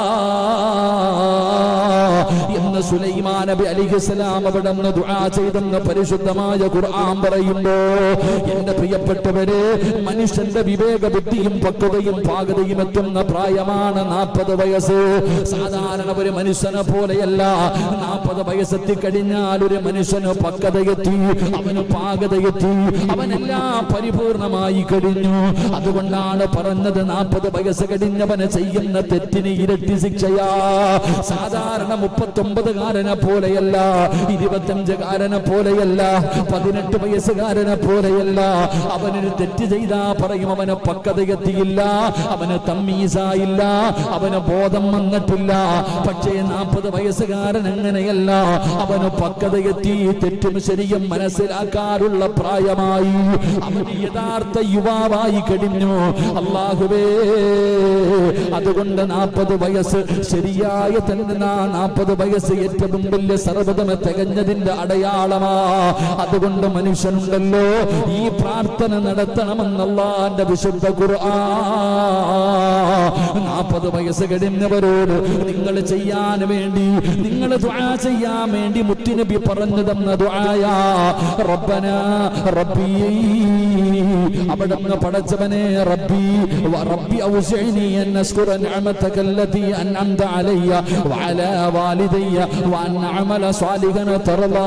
Speaker 1: എന്ന് സുലൈമാൻ നബി അലിഹിസ്ലാം അവിടെ നിന്ന് ദുആ ചെയ്തെന്ന് പരിശുദ്ധമായ ഖുർആൻ പറയുമ്പോ എന്റെ പ്രിയപ്പെട്ടവരെ മനുഷ്യന്റെ വിവേക ബുദ്ധിയും പക്വതയും പാകതയും എത്തുന്ന പ്രായമാണ് നാൽപ്പത് വയസ്സ് സാധാരണ ഒരു മനുഷ്യനെ പോലെയല്ല നാൽപ്പത് വയസ്സെത്തി കഴിഞ്ഞാൽ ഒരു മനുഷ്യന് പക്വതയെത്തി അവന് പാകതയെത്തി അവനെല്ലാം പരിപൂർണമായി കഴിഞ്ഞു അതുകൊണ്ടാണ് പറഞ്ഞത് നാൽപ്പത് വയസ്സ് കഴിഞ്ഞവന് ചെയ്യുന്ന തെറ്റിന് ഇരട്ടി ശിക്ഷയാ സാധാരണ മുപ്പത്തൊമ്പതുകാരനെ പോലെയല്ല ഇരുപത്തഞ്ചുകാരനെ പോലെയല്ല പതിനെട്ട് വയസ്സുകാരനെ പോലെയല്ല അവനൊരു തെറ്റ് ചെയ്താ പറയും അവന് പക്വതയെത്തിയില്ല അവന് തമ്മീസായില്ല അവന് ബോധം വന്നിട്ടില്ല പക്ഷേ നാൽപ്പത് വയസ്സുകാരൻ അങ്ങനെയല്ല അവന് പക്വതയെത്തി തെറ്റും ശരിയും മനസ്സിലാക്കാനുള്ള പ്രായമായി അവന് യഥാർത്ഥ യുവാവായി കഴിഞ്ഞു അള്ളാഹുവേ അതുകൊണ്ട് നാൽപ്പത് വയസ്സ് ശരിയായ തന്നെ നാൽപ്പത് വയസ്സ് ഏറ്റവും വലിയ സർവ്വതം തികഞ്ഞതിന്റെ അടയാളമാ അതുകൊണ്ട് മനുഷ്യനുണ്ടല്ലോ ഈ പ്രാർത്ഥന നടത്തണമെന്നല്ലാന്റെ വിശുദ്ധ ഖുർആ നാൽപ്പത് വയസ്സ് കഴിഞ്ഞവരോട് നിങ്ങൾ ചെയ്യാൻ വേണ്ടി നിങ്ങൾ ദുആ ചെയ്യാൻ വേണ്ടി മുത്തുനബി പറഞ്ഞു തന്ന ദുആയാ റബ്ബന റബ്ബി അവിടെ നിന്ന് പടച്ചവനെ റബ്ബി വ റബ്ബി ഔസിഅനി അൻ അസ്കുറ നിഅമതക അല്ലതി അൻഅംത അലയ്യ വഅലാ വാലിദയ്യ വഅൻ അഅമല സാലിഹൻ തർലാ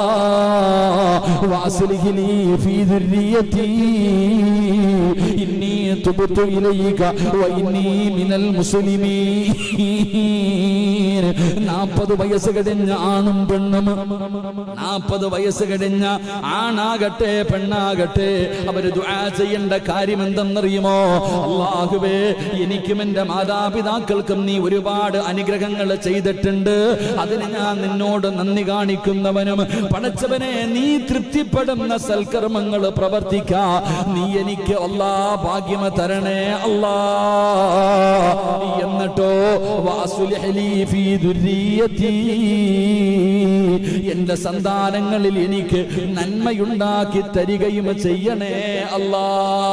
Speaker 1: واصلح لي في ذريتي إني تبت إليك وإني من المسلمين നാൽപ്പത് വയസ്സ് കഴിഞ്ഞ ആണും പെണ്ണും നാൽപ്പത് വയസ്സ് കഴിഞ്ഞ ആണാകട്ടെ പെണ്ണാകട്ടെ അവര് ദുആ ചെയ്യേണ്ട കാര്യം എന്തെന്നറിയുമോ അള്ളാഹുവേ എനിക്കും എൻ്റെ മാതാപിതാക്കൾക്കും നീ ഒരുപാട് അനുഗ്രഹങ്ങൾ ചെയ്തിട്ടുണ്ട് അതിന് ഞാൻ നിന്നോട് നന്ദി കാണിക്കുന്നവനും പടച്ചവനെ നീ തൃപ്തിപ്പെടുന്ന സൽക്കർമ്മങ്ങൾ പ്രവർത്തിക്കാ നീ എനിക്ക് അല്ലാ ഭാഗ്യമ തരണേ അല്ലാ എന്നിട്ടോ വാസുലിഹ് ലീ ഫീ ദുർരിയതി എന്റെ സന്താനങ്ങളിൽ എനിക്ക് നന്മയുണ്ടാക്കി തരികയും ചെയ്യണേ അല്ലാ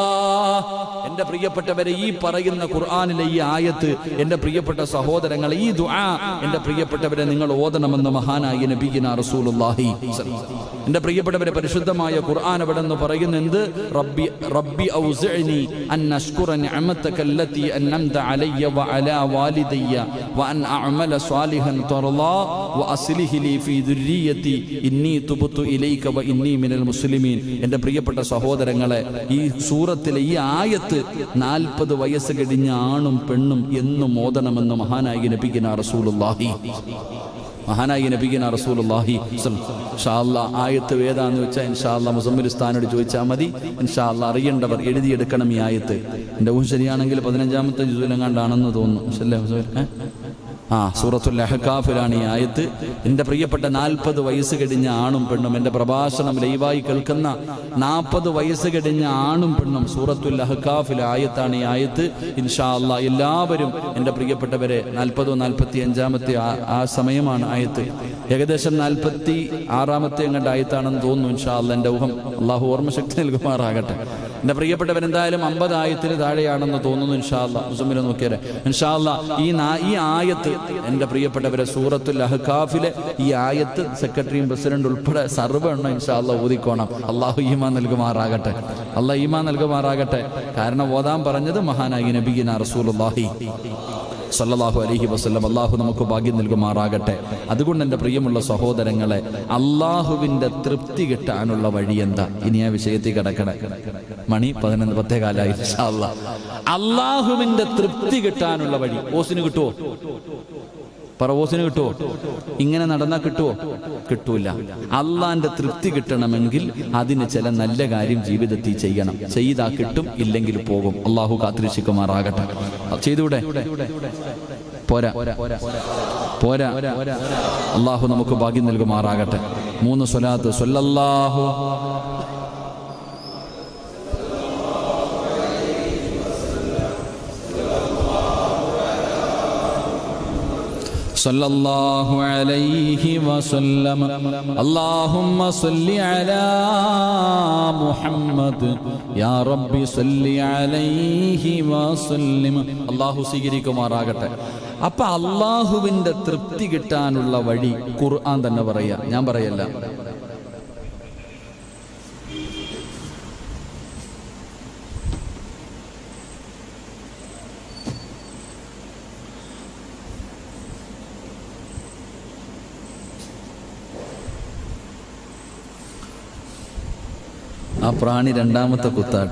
Speaker 1: എന്റെ പ്രിയപ്പെട്ടവരെ ഈ പറയുന്ന ഖുർആനിലെ ഈ ആയത്ത് എന്റെ പ്രിയപ്പെട്ട സഹോദരങ്ങൾ ഈ ദുആ എന്റെ പ്രിയപ്പെട്ടവരെ നിങ്ങൾ ഓതണമെന്ന് മഹാനായ നബിഗിന റസൂലുള്ളാഹി എന്റെ പ്രിയപ്പെട്ടവരെ പരിശുദ്ധമായ ഖുർആൻ അവിടെ നിന്ന് പറയുന്ന എന്ത് റബ്ബി റബ്ബി ഔസിഅനി അൻ അഷ്കുറ നിഅമതക അല്ലതി അൻഅംത അലയ്യ വഅലാ വാലിദയ്യ വഅൻ അഅമല സ്വാലിഹൻ തർലാ വഅസ്ലിഹി ലി ഫീ ദുർരിയതി ഇന്നി തുബ്തു ഇലൈക വ ഇന്നി മിനൽ മുസ്ലിമീൻ എന്റെ പ്രിയപ്പെട്ട സഹോദരങ്ങളെ ഈ സൂറത്തിലെ ഈ ആയത്ത് നാൽപ്പത് വയസ്സ് കഴിഞ്ഞ ആണും പെണ്ണും എന്നും ഓതണമെന്ന് മഹാനായി നബിഗിന റസൂലുള്ളാഹി മഹാനായി നബിഗിന റസൂലുള്ളാഹി ഇൻഷാല്ല ആയത്ത് ഏതാന്ന് വെച്ചാൽ ഇൻഷാല്ല മുസമ്മിലിസ്ഥാനോട് ചോദിച്ചാൽ മതി ഇൻഷാല്ല അറിയേണ്ടവർ എഴുതിയെടുക്കണം ഈ ആയത്ത് എൻ്റെ ഊഹം ശരിയാണെങ്കിൽ പതിനഞ്ചാമത്തെ ജുസൂലെങ്ങാണ്ടാണെന്ന് തോന്നുന്നു ശല്ലേ മുസമ്മിൽ? ഏ? ആ സൂറത്തുൽ അഹ്കാഫിലാണ് ഈ ആയത്ത് എൻ്റെ പ്രിയപ്പെട്ട നാൽപ്പത് വയസ്സ് കഴിഞ്ഞ ആണും പെണ്ണും എൻ്റെ പ്രഭാഷണം ലൈവായി കേൾക്കുന്ന നാൽപ്പത് വയസ്സ് കഴിഞ്ഞ ആണും പെണ്ണും സൂറത്തുൽ അഹ്കാഫിലെ ആയത്താണ് ഈ ആയത്ത് ഇൻഷാ അല്ലാ എല്ലാവരും എൻ്റെ പ്രിയപ്പെട്ടവരെ നാൽപ്പതോ നാൽപ്പത്തി അഞ്ചാമത്തെ ആ- ആ സമയമാണ് ആയത്ത് ഏകദേശം നാൽപ്പത്തി ആറാമത്തെ എങ്ങോട്ട് ആയത്താണെന്ന് തോന്നുന്നു ഇൻഷാ അല്ലാ എൻ്റെ ഊഹം അള്ളാഹു ഓർമ്മശക്തി നൽകുമാറാകട്ടെ എൻ്റെ പ്രിയപ്പെട്ടവൻ എന്തായാലും അമ്പത് ആയത്തിന് താഴെയാണെന്ന് തോന്നുന്നു ഇൻഷാല്ല മുസമ്മിൽ നോക്കിയാരെ ഇൻഷാല്ല ഈ നാ- ഈ ആയത്ത് എൻ്റെ പ്രിയപ്പെട്ടവരെ സൂറത്തുൽ അഹ്കാഫിലെ ഈ ആയത്ത് സെക്രട്ടറിയും പ്രസിഡന്റ് ഉൾപ്പെടെ സർവ്വ എണ്ണം ഇൻഷാല്ല ഊതിക്കോണം അള്ളാഹു ഈമാൻ നൽകുമാറാകട്ടെ അള്ളാഹ് ഈമാൻ നൽകുമാറാകട്ടെ കാരണം ഓതാൻ പറഞ്ഞത് മഹാനായി നബിഗിന റസൂലുള്ളാഹി സല്ലല്ലാഹു അലൈഹി വസല്ലം അള്ളാഹു നമുക്ക് ഭാഗ്യം നൽകുമാറാകട്ടെ അതുകൊണ്ട് എൻ്റെ പ്രിയമുള്ള സഹോദരങ്ങളെ അള്ളാഹുവിൻ്റെ തൃപ്തി കിട്ടാനുള്ള വഴി എന്താ ഇനി ആ വിഷയത്തിൽ കിടക്കണേ മണി പതിനൊന്ന് പത്തേകാലായി ഇൻഷാ അല്ലാ. അള്ളാഹുവിൻ്റെ തൃപ്തി കിട്ടാനുള്ള വഴി ഓസിന് കിട്ടുമോ പറവോസിന് കിട്ടുമോ ഇങ്ങനെ നടന്നാൽ കിട്ടുമോ കിട്ടൂല അള്ളാന്റെ തൃപ്തി കിട്ടണമെങ്കിൽ അതിന് ചില നല്ല കാര്യം ജീവിതത്തിൽ ചെയ്യണം ചെയ്താ കിട്ടും ഇല്ലെങ്കിൽ പോകും അള്ളാഹു കാത്തിരിശിക്കുമാറാകട്ടെ ചെയ്തൂടെ പോരാ പോരാ അള്ളാഹു നമുക്ക് ഭാഗ്യം നൽകുമാറാകട്ടെ മൂന്ന് സ്വലാത്ത് സ്വല്ലല്ലാഹു صلى الله عليه وسلم اللهم صل على محمد يا رب صل عليه وسلم അള്ളാഹു സ്വീകരിക്കുമാറാകട്ടെ അപ്പൊ അള്ളാഹുവിന്റെ തൃപ്തി കിട്ടാനുള്ള വഴി ഖുർആൻ തന്നെ പറയാ ഞാൻ പറയല്ല ആ പ്രാണി രണ്ടാമത്തെ കുത്താട്ട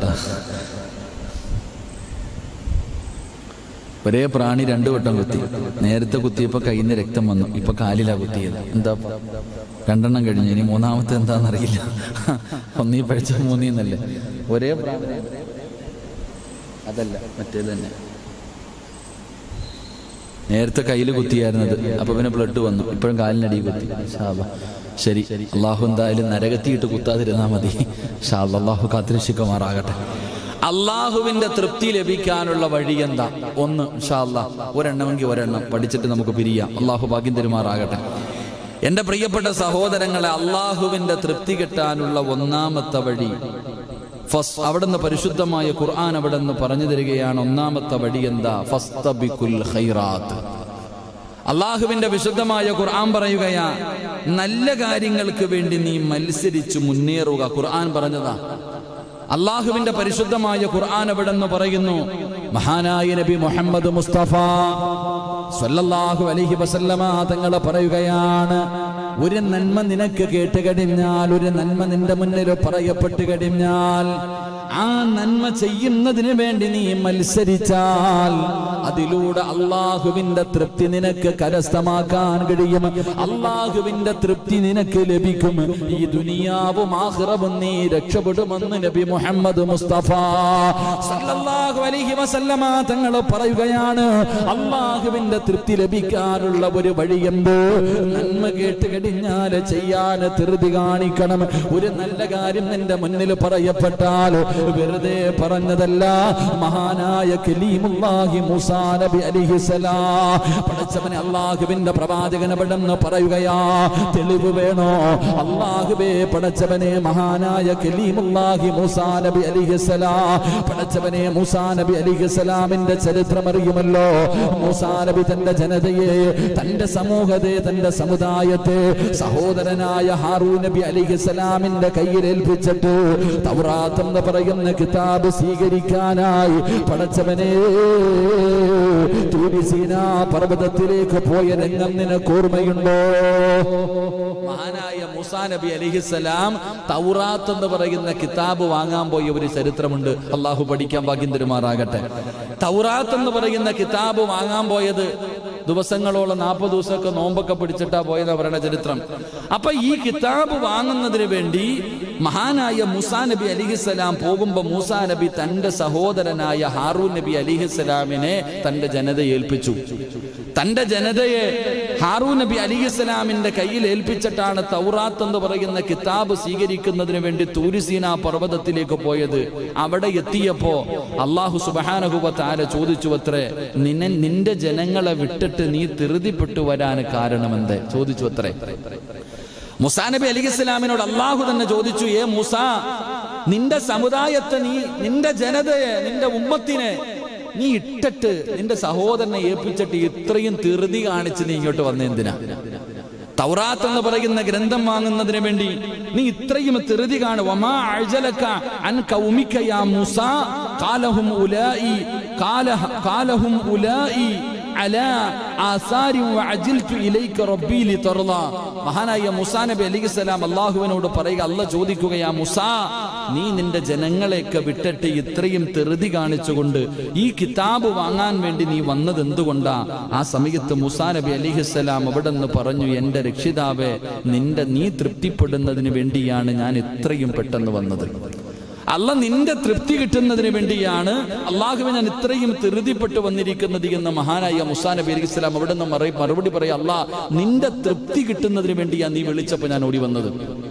Speaker 1: ഒരേ പ്രാണി രണ്ടു വട്ടം കുത്തി നേരത്തെ കുത്തിയപ്പോ കയ്യിൽ നിന്ന് രക്തം വന്നു ഇപ്പൊ കാലിലാ കുത്തിയത് എന്താ രണ്ടെണ്ണം കഴിഞ്ഞു ഇനി മൂന്നാമത്തെ എന്താണെന്നറിയില്ല ഒന്നീ പഴിച്ച മൂന്നീന്നല്ലേ ഒരേ പ്രാണി അതല്ല മറ്റേത് തന്നെ നേരത്തെ കയ്യിൽ കുത്തിയായിരുന്നത് അപ്പൊ പിന്നെ ബ്ലഡ് വന്നു ഇപ്പോഴും കാലിനടി കുത്തി ഷാബ ശരി അള്ളാഹു എന്തായാലും നരകത്തിയിട്ട് കുത്താതിരുന്നാ മതി ഷാ അള്ളാഹു കാത്തിരക്ഷിക്കുമാറാകട്ടെ അള്ളാഹുവിന്റെ തൃപ്തി ലഭിക്കാനുള്ള വഴി എന്താ ഒന്ന് ഷാ അള്ളാഹ് ഒരെണ്ണമെങ്കിൽ ഒരെണ്ണം പഠിച്ചിട്ട് നമുക്ക് പിരിയാം അള്ളാഹു ഭാഗ്യം തരുമാറാകട്ടെ എന്റെ പ്രിയപ്പെട്ട സഹോദരങ്ങളെ അള്ളാഹുവിന്റെ തൃപ്തി കിട്ടാനുള്ള ഒന്നാമത്തെ വഴി ഫസ് അവിടുന്ന് പരിശുദ്ധമായ ഖുർആൻ അവിടുന്ന് പറഞ്ഞു തരികയാണ് ഒന്നാമത്തെ വഴി എന്താ ഫസ്തബിക്കുൽ ഖൈറാത്ത് അള്ളാഹുവിന്റെ വിശുദ്ധമായ ഖുർആൻ പറയുകയാ നല്ല കാര്യങ്ങൾക്ക് വേണ്ടി നീ മത്സരിച്ചു മുന്നേറുക ഖുർആൻ പറഞ്ഞതാ അള്ളാഹുവിന്റെ പരിശുദ്ധമായ ഖുർആൻ എവിടെന്ന് പറയുന്നു മഹാനായ നബി മുഹമ്മദ് മുസ്തഫ സല്ലല്ലാഹു അലൈഹി വസല്ലമ തങ്ങൾ പറയുകയാണ് ഒരു നന്മ നിനക്ക് കേട്ട് കഴിഞ്ഞാൽ ഒരു നന്മ നിന്റെ മുന്നിൽ പറയപ്പെട്ട് കഴിഞ്ഞാൽ ആ നന്മ ചെയ്യുന്നതിന് വേണ്ടി നീ മത്സരിച്ചാൽ അതിലൂടെ അള്ളാഹുവിന്റെ തൃപ്തി നിനക്ക് കരസ്ഥമാക്കാൻ കഴിയും അള്ളാഹുവിന്റെ തൃപ്തി നിനക്ക് ലഭിക്കും ഈ ദുനിയാവും ആഹ്റവും നീ രക്ഷപ്പെടുമെന്ന് നബി മുഹമ്മദ് മുസ്തഫ സല്ലല്ലാഹു അലൈഹി വസല്ലമ തങ്ങൾ പറയുകയാണ് അള്ളാഹുവിന്റെ തൃപ്തി ലഭിക്കാനുള്ള ഒരു വഴിയുണ്ട് നന്മ കേട്ട് കഴിഞ്ഞാൽ ചെയ്യാൻ ധൃതി കാണിക്കണം ഒരു നല്ല കാര്യം നിന്റെ മുന്നിൽ പറയപ്പെട്ടാൽ വെറുതെ പറഞ്ഞതല്ല മഹാനായ കലീമുല്ലാഹി മൂസാ നബി അലിഹിസലാം പടച്ചവനെ അള്ളാഹുവിന്റെ പ്രവാചകൻ എവിടെന്ന് പറയുകയാ തെളിവ് വേണോ അള്ളാഹുവേ പടച്ചവനെ മഹാനായ കലീമുല്ലാഹി മൂസാ നബി അലിഹിസലാം പടച്ചവനെ മൂസാ നബി അലിഹിസലാമിന്റെ ചരിത്രം അറിയുമല്ലോ മൂസാ നബി തന്റെ ജനതയെ തന്റെ സമൂഹത്തെ തന്റെ സമുദായത്തെ സഹോദരനായ ഹാറൂ നബി അലിഹിസലാമിന്റെ കയ്യിൽ ഏൽപ്പിച്ചിട്ട് തൗറാത്ത് എന്ന് പറയുന്ന കിതാബ് സ്വീകരിക്കാനായി പടച്ചവനെ തൂരിസീന പർവ്വതത്തിലേക്ക് പോയ രംഗം നിനക്ക് ഓർമ്മയുണ്ടോ മഹാനായ മുസാ നബി അലിഹിസലാം തൗറാത്ത് എന്ന് പറയുന്ന കിതാബ് വാങ്ങാൻ പോയ ഒരു ചരിത്രമുണ്ട് അള്ളാഹു പഠിക്കാൻ ഭാഗ്യം തരുമാറാകട്ടെ തൗറാത്ത് എന്ന് പറയുന്ന കിതാബ് വാങ്ങാൻ പോയത് ദിവസങ്ങളോളം നാൽപ്പത് ദിവസമൊക്കെ നോമ്പൊക്കെ പിടിച്ചിട്ടാ പോയത് അവരുടെ ചരിത്രം അപ്പൊ ഈ കിതാബ് വാങ്ങുന്നതിന് വേണ്ടി മഹാനായ മുസാ നബി അലിഹിസലാം പോകുമ്പോ മൂസാ നബി തന്റെ സഹോദരനായ ഹാറൂൻ നബി അലിഹിസലാമിനെ തന്റെ ജനതയെ ഏൽപ്പിച്ചു തന്റെ ജനതയെ ഹാറൂ നബി അലിഹിസ്സലാമിന്റെ കയ്യിൽ ഏൽപ്പിച്ചിട്ടാണ് തൗറാത്ത് എന്ന് പറയുന്ന കിതാബ് സ്വീകരിക്കുന്നതിന് വേണ്ടി തൂരിസീന പർവ്വതത്തിലേക്ക് പോയത് അവിടെ എത്തിയപ്പോ അള്ളാഹു സുബാനഹുബ താര ചോദിച്ചു അത്രേ നിന്നെ നിന്റെ ജനങ്ങളെ വിട്ടിട്ട് നീ ധൃതിപ്പെട്ടു വരാൻ കാരണമെന്ത് ചോദിച്ചു അത്രേ മുസാ നബി അലി ഇസ്ലാമിനോട് അള്ളാഹു തന്നെ ചോദിച്ചു ഏ മൂസ നിന്റെ സമുദായത്തെ നീ നിന്റെ ജനതയെ നിന്റെ ഉമ്മത്തിനെ നീ ഇട്ടിട്ട് നിന്റെ സഹോദരനെ ഏൽപ്പിച്ചിട്ട് ഇത്രയും ധൃതി കാണിച്ച് നീ ഇങ്ങോട്ട് വന്നെന്തിനാ തൗറാത്ത് എന്ന് പറയുന്ന ഗ്രന്ഥം വാങ്ങുന്നതിന് വേണ്ടി നീ ഇത്രയും ധൃതി കാണും വമാ അഅ്ജലക അൻ കൗമിക യാ മൂസ ഖാലഹും ഉലായി ഖാലഹ ഖാലഹും ഉലായി അലാ ആസാരി വഅജിൽതു ഇലൈക റബ്ബി ലിതർള മഹാനായ മുസാ നബി അലൈഹിസ്സലാം അല്ലാഹുവിനോട് പറയുക അല്ല ചോദിക്കുകയാ മുസാ നീ നിന്റെ ജനങ്ങളെയൊക്കെ വിട്ടിട്ട് ഇത്രയും തെറുതി കാണിച്ചുകൊണ്ട് ഈ കിതാബ് വാങ്ങാൻ വേണ്ടി നീ വന്നത് എന്തുകൊണ്ടാ ആ സമയത്ത് മുസാ നബി അലിഹിസ്സലാം അവിടെ നിന്ന് പറഞ്ഞു എന്റെ രക്ഷിതാവെ നിന്റെ നീ തൃപ്തിപ്പെടുന്നതിന് വേണ്ടിയാണ് ഞാൻ ഇത്രയും പെട്ടെന്ന് വന്നത് അല്ല നിന്റെ തൃപ്തി കിട്ടുന്നതിന് വേണ്ടിയാണ് അള്ളാഹുവെ ഞാൻ ഇത്രയും ധൃതിപ്പെട്ട് വന്നിരിക്കുന്നത് എന്ന് മഹാനായ മുസാ നബി അലൈഹി സ്വലാം അവിടെ നിന്ന് മറുപടി പറയാം അല്ലാ നിന്റെ തൃപ്തി കിട്ടുന്നതിന് വേണ്ടിയാണ് നീ വിളിച്ചപ്പോൾ ഞാൻ ഓടി വന്നത്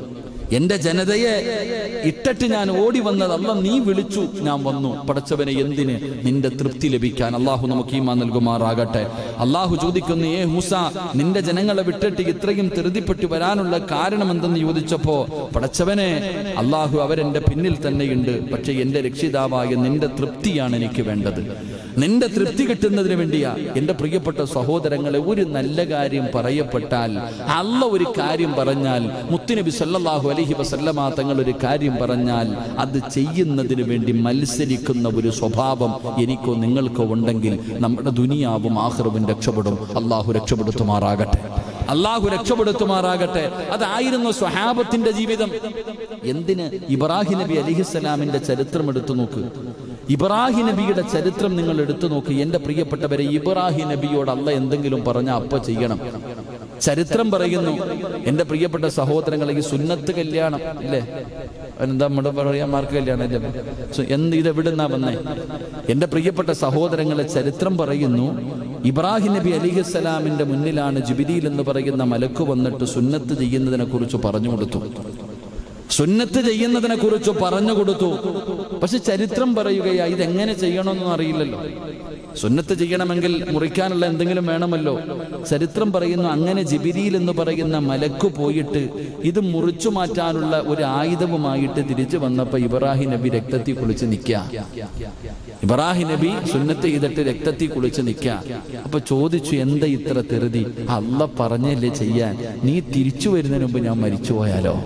Speaker 1: എന്റെ ജനതയെ ഇട്ടിട്ട് ഞാൻ ഓടി വന്നത് അല്ല നീ വിളിച്ചു ഞാൻ വന്നു പടച്ചവനെ എന്തിന് നിന്റെ തൃപ്തി ലഭിക്കാൻ അള്ളാഹു നമുക്ക് ഈമാ നൽകുമാറാകട്ടെ അള്ളാഹു ചോദിക്കുന്നു ഏ ഹൂസ നിന്റെ ജനങ്ങളെ വിട്ടിട്ട് ഇത്രയും ധൃതിപ്പെട്ട് വരാനുള്ള കാരണം എന്തെന്ന് ചോദിച്ചപ്പോ പടച്ചവനെ അള്ളാഹു അവരെന്റെ പിന്നിൽ തന്നെയുണ്ട് പക്ഷെ എന്റെ രക്ഷിതാവായ നിന്റെ തൃപ്തിയാണ് എനിക്ക് വേണ്ടത് നിന്റെ തൃപ്തി കിട്ടുന്നതിന് വേണ്ടിയാ എന്റെ പ്രിയപ്പെട്ട സഹോദരങ്ങളെ ഒരു നല്ല കാര്യം പറയപ്പെട്ടാൽ അല്ല ഒരു കാര്യം പറഞ്ഞാൽ മുത്തുനബി സല്ലല്ലാഹു അലൈഹി വസല്ലമ തങ്ങൾ ഒരു കാര്യം പറഞ്ഞാൽ അത് ചെയ്യുന്നതിന് വേണ്ടി മത്സരിക്കുന്ന ഒരു സ്വഭാവം എനിക്കോ നിങ്ങൾക്കോ ഉണ്ടെങ്കിൽ നമ്മുടെ ദുനിയാവും ആഹ്റവും രക്ഷപ്പെടും അള്ളാഹു രക്ഷപ്പെടുത്തുമാറാകട്ടെ അള്ളാഹു രക്ഷപ്പെടുത്തുമാറാകട്ടെ അതായിരുന്നു സ്വഹാബത്തിന്റെ ജീവിതം എന്തിന് ഇബ്രാഹിം നബി അലിഹിസ്സലാമിന്റെ ചരിത്രം എടുത്തു നോക്ക് ഇബ്രാഹിം നബിയുടെ ചരിത്രം നിങ്ങൾ എടുത്തു നോക്ക് എന്റെ പ്രിയപ്പെട്ടവരെ ഇബ്രാഹിം നബിയോട് അല്ല എന്തെങ്കിലും പറഞ്ഞ അപ്പ ചെയ്യണം ചരിത്രം പറയുന്നു എന്റെ പ്രിയപ്പെട്ട സഹോദരങ്ങളെ ഈ സുന്നത്ത് കല്യാണം ഇല്ലേ എന്താ നമ്മുടെ പറയാ മാർക്ക് കല്യാണം അല്ലേ സു- എന്ത് ഇത് എവിടുന്നാ വന്നേ എന്റെ പ്രിയപ്പെട്ട സഹോദരങ്ങളെ ചരിത്രം പറയുന്നു ഇബ്രാഹിം നബി അലിഹിസ്സലാമിന്റെ മുന്നിലാണ് ജിബിരിയിൽ എന്ന് പറയുന്ന മലക്ക് വന്നിട്ട് സുന്നത്ത് ചെയ്യുന്നതിനെ കുറിച്ച് പറഞ്ഞു കൊടുത്തു സുന്നത്ത് ചെയ്യുന്നതിനെ കുറിച്ച് പറഞ്ഞു കൊടുത്തു പക്ഷെ ചരിത്രം പറയുകയാ ഇതെങ്ങനെ ചെയ്യണമെന്നൊന്നും അറിയില്ലല്ലോ സുന്നത്ത് ചെയ്യണമെങ്കിൽ മുറിക്കാനുള്ള എന്തെങ്കിലും വേണമല്ലോ ചരിത്രം പറയുന്നു അങ്ങനെ ജിബിരിയിൽ എന്ന് പറയുന്ന മലക്ക് പോയിട്ട് ഇത് മുറിച്ചു മാറ്റാനുള്ള ഒരു ആയുധവുമായിട്ട് തിരിച്ചു വന്നപ്പോ ഇബ്രാഹിം നബി രക്തത്തിൽ കുളിച്ച് നിൽക്കുക ഇബ്രാഹിം നബി സുന്നത്ത് ചെയ്തിട്ട് രക്തത്തിൽ കുളിച്ച് നിൽക്കുക അപ്പൊ ചോദിച്ചു എന്താ ഇത്ര തെറുതി അല്ല പറഞ്ഞല്ലേ ചെയ്യാൻ നീ തിരിച്ചു വരുന്നതിന് മുമ്പ് ഞാൻ മരിച്ചു പോയാലോ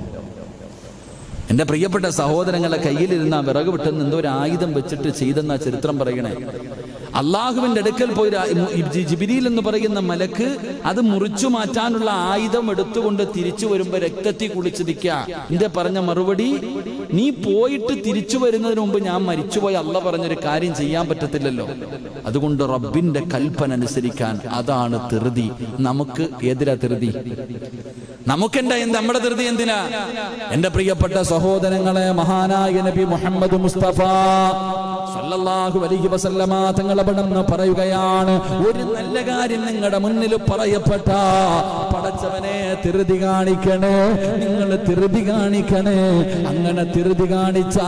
Speaker 1: എന്റെ പ്രിയപ്പെട്ട സഹോദരങ്ങളെ കയ്യിലിരുന്ന ആ വിറക് വിട്ടുന്ന എന്തോ ഒരു ആയുധം വെച്ചിട്ട് ചെയ്തെന്ന ചരിത്രം പറയണേ അള്ളാഹുവിന്റെ അടുക്കൽ പോയി ഒരു ആ- ഈ ജി- ജിബിരിയിൽ എന്ന് പറയുന്ന മലക്ക് അത് മുറിച്ചു മാറ്റാനുള്ള ആയുധം എടുത്തുകൊണ്ട് തിരിച്ചു വരുമ്പോ രക്തത്തിൽ കുളിച്ച് നിൽക്കുക എന്റെ പറഞ്ഞ മറുപടി നീ പോയിട്ട് തിരിച്ചു വരുന്നതിന് മുമ്പ് ഞാൻ മരിച്ചുപോയി അല്ല പറഞ്ഞൊരു കാര്യം ചെയ്യാൻ പറ്റത്തില്ലല്ലോ അതുകൊണ്ട് റബ്ബിന്റെ കൽപ്പന അനുസരിക്കാൻ അതാണ് ധൃതി നമുക്ക് എതിരാ ധൃതി നമുക്കെന്താ എന്ത് നമ്മുടെ ധൃതി എന്തിനാ എന്റെ പ്രിയപ്പെട്ട സഹോദരങ്ങളെ മഹാനായ നബി മുഹമ്മദ് മുസ്തഫ സല്ലല്ലാഹു അലൈഹി വസല്ലമ തങ്ങൾ അവിടെന്ന് പറയുകയാണ് ഒരു നല്ല കാര്യം നിങ്ങളുടെ മുന്നിൽ പറയപ്പെട്ട പടച്ചവനെ തിരുതി കാണിക്കണേ നിങ്ങൾ തിരുതി കാണിക്കണേ അങ്ങനെ തിരുതി കാണിച്ചാ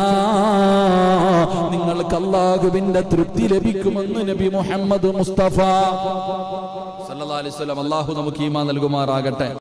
Speaker 1: നിങ്ങൾക്ക് അള്ളാഹുവിന്റെ തൃപ്തി ലഭിക്കുമെന്ന് നബി മുഹമ്മദ് മുസ്തഫ സല്ലല്ലാഹു അലൈഹി വസല്ലം അള്ളാഹു നമുക്ക് ഈമാ നൽകുമാറാകട്ടെ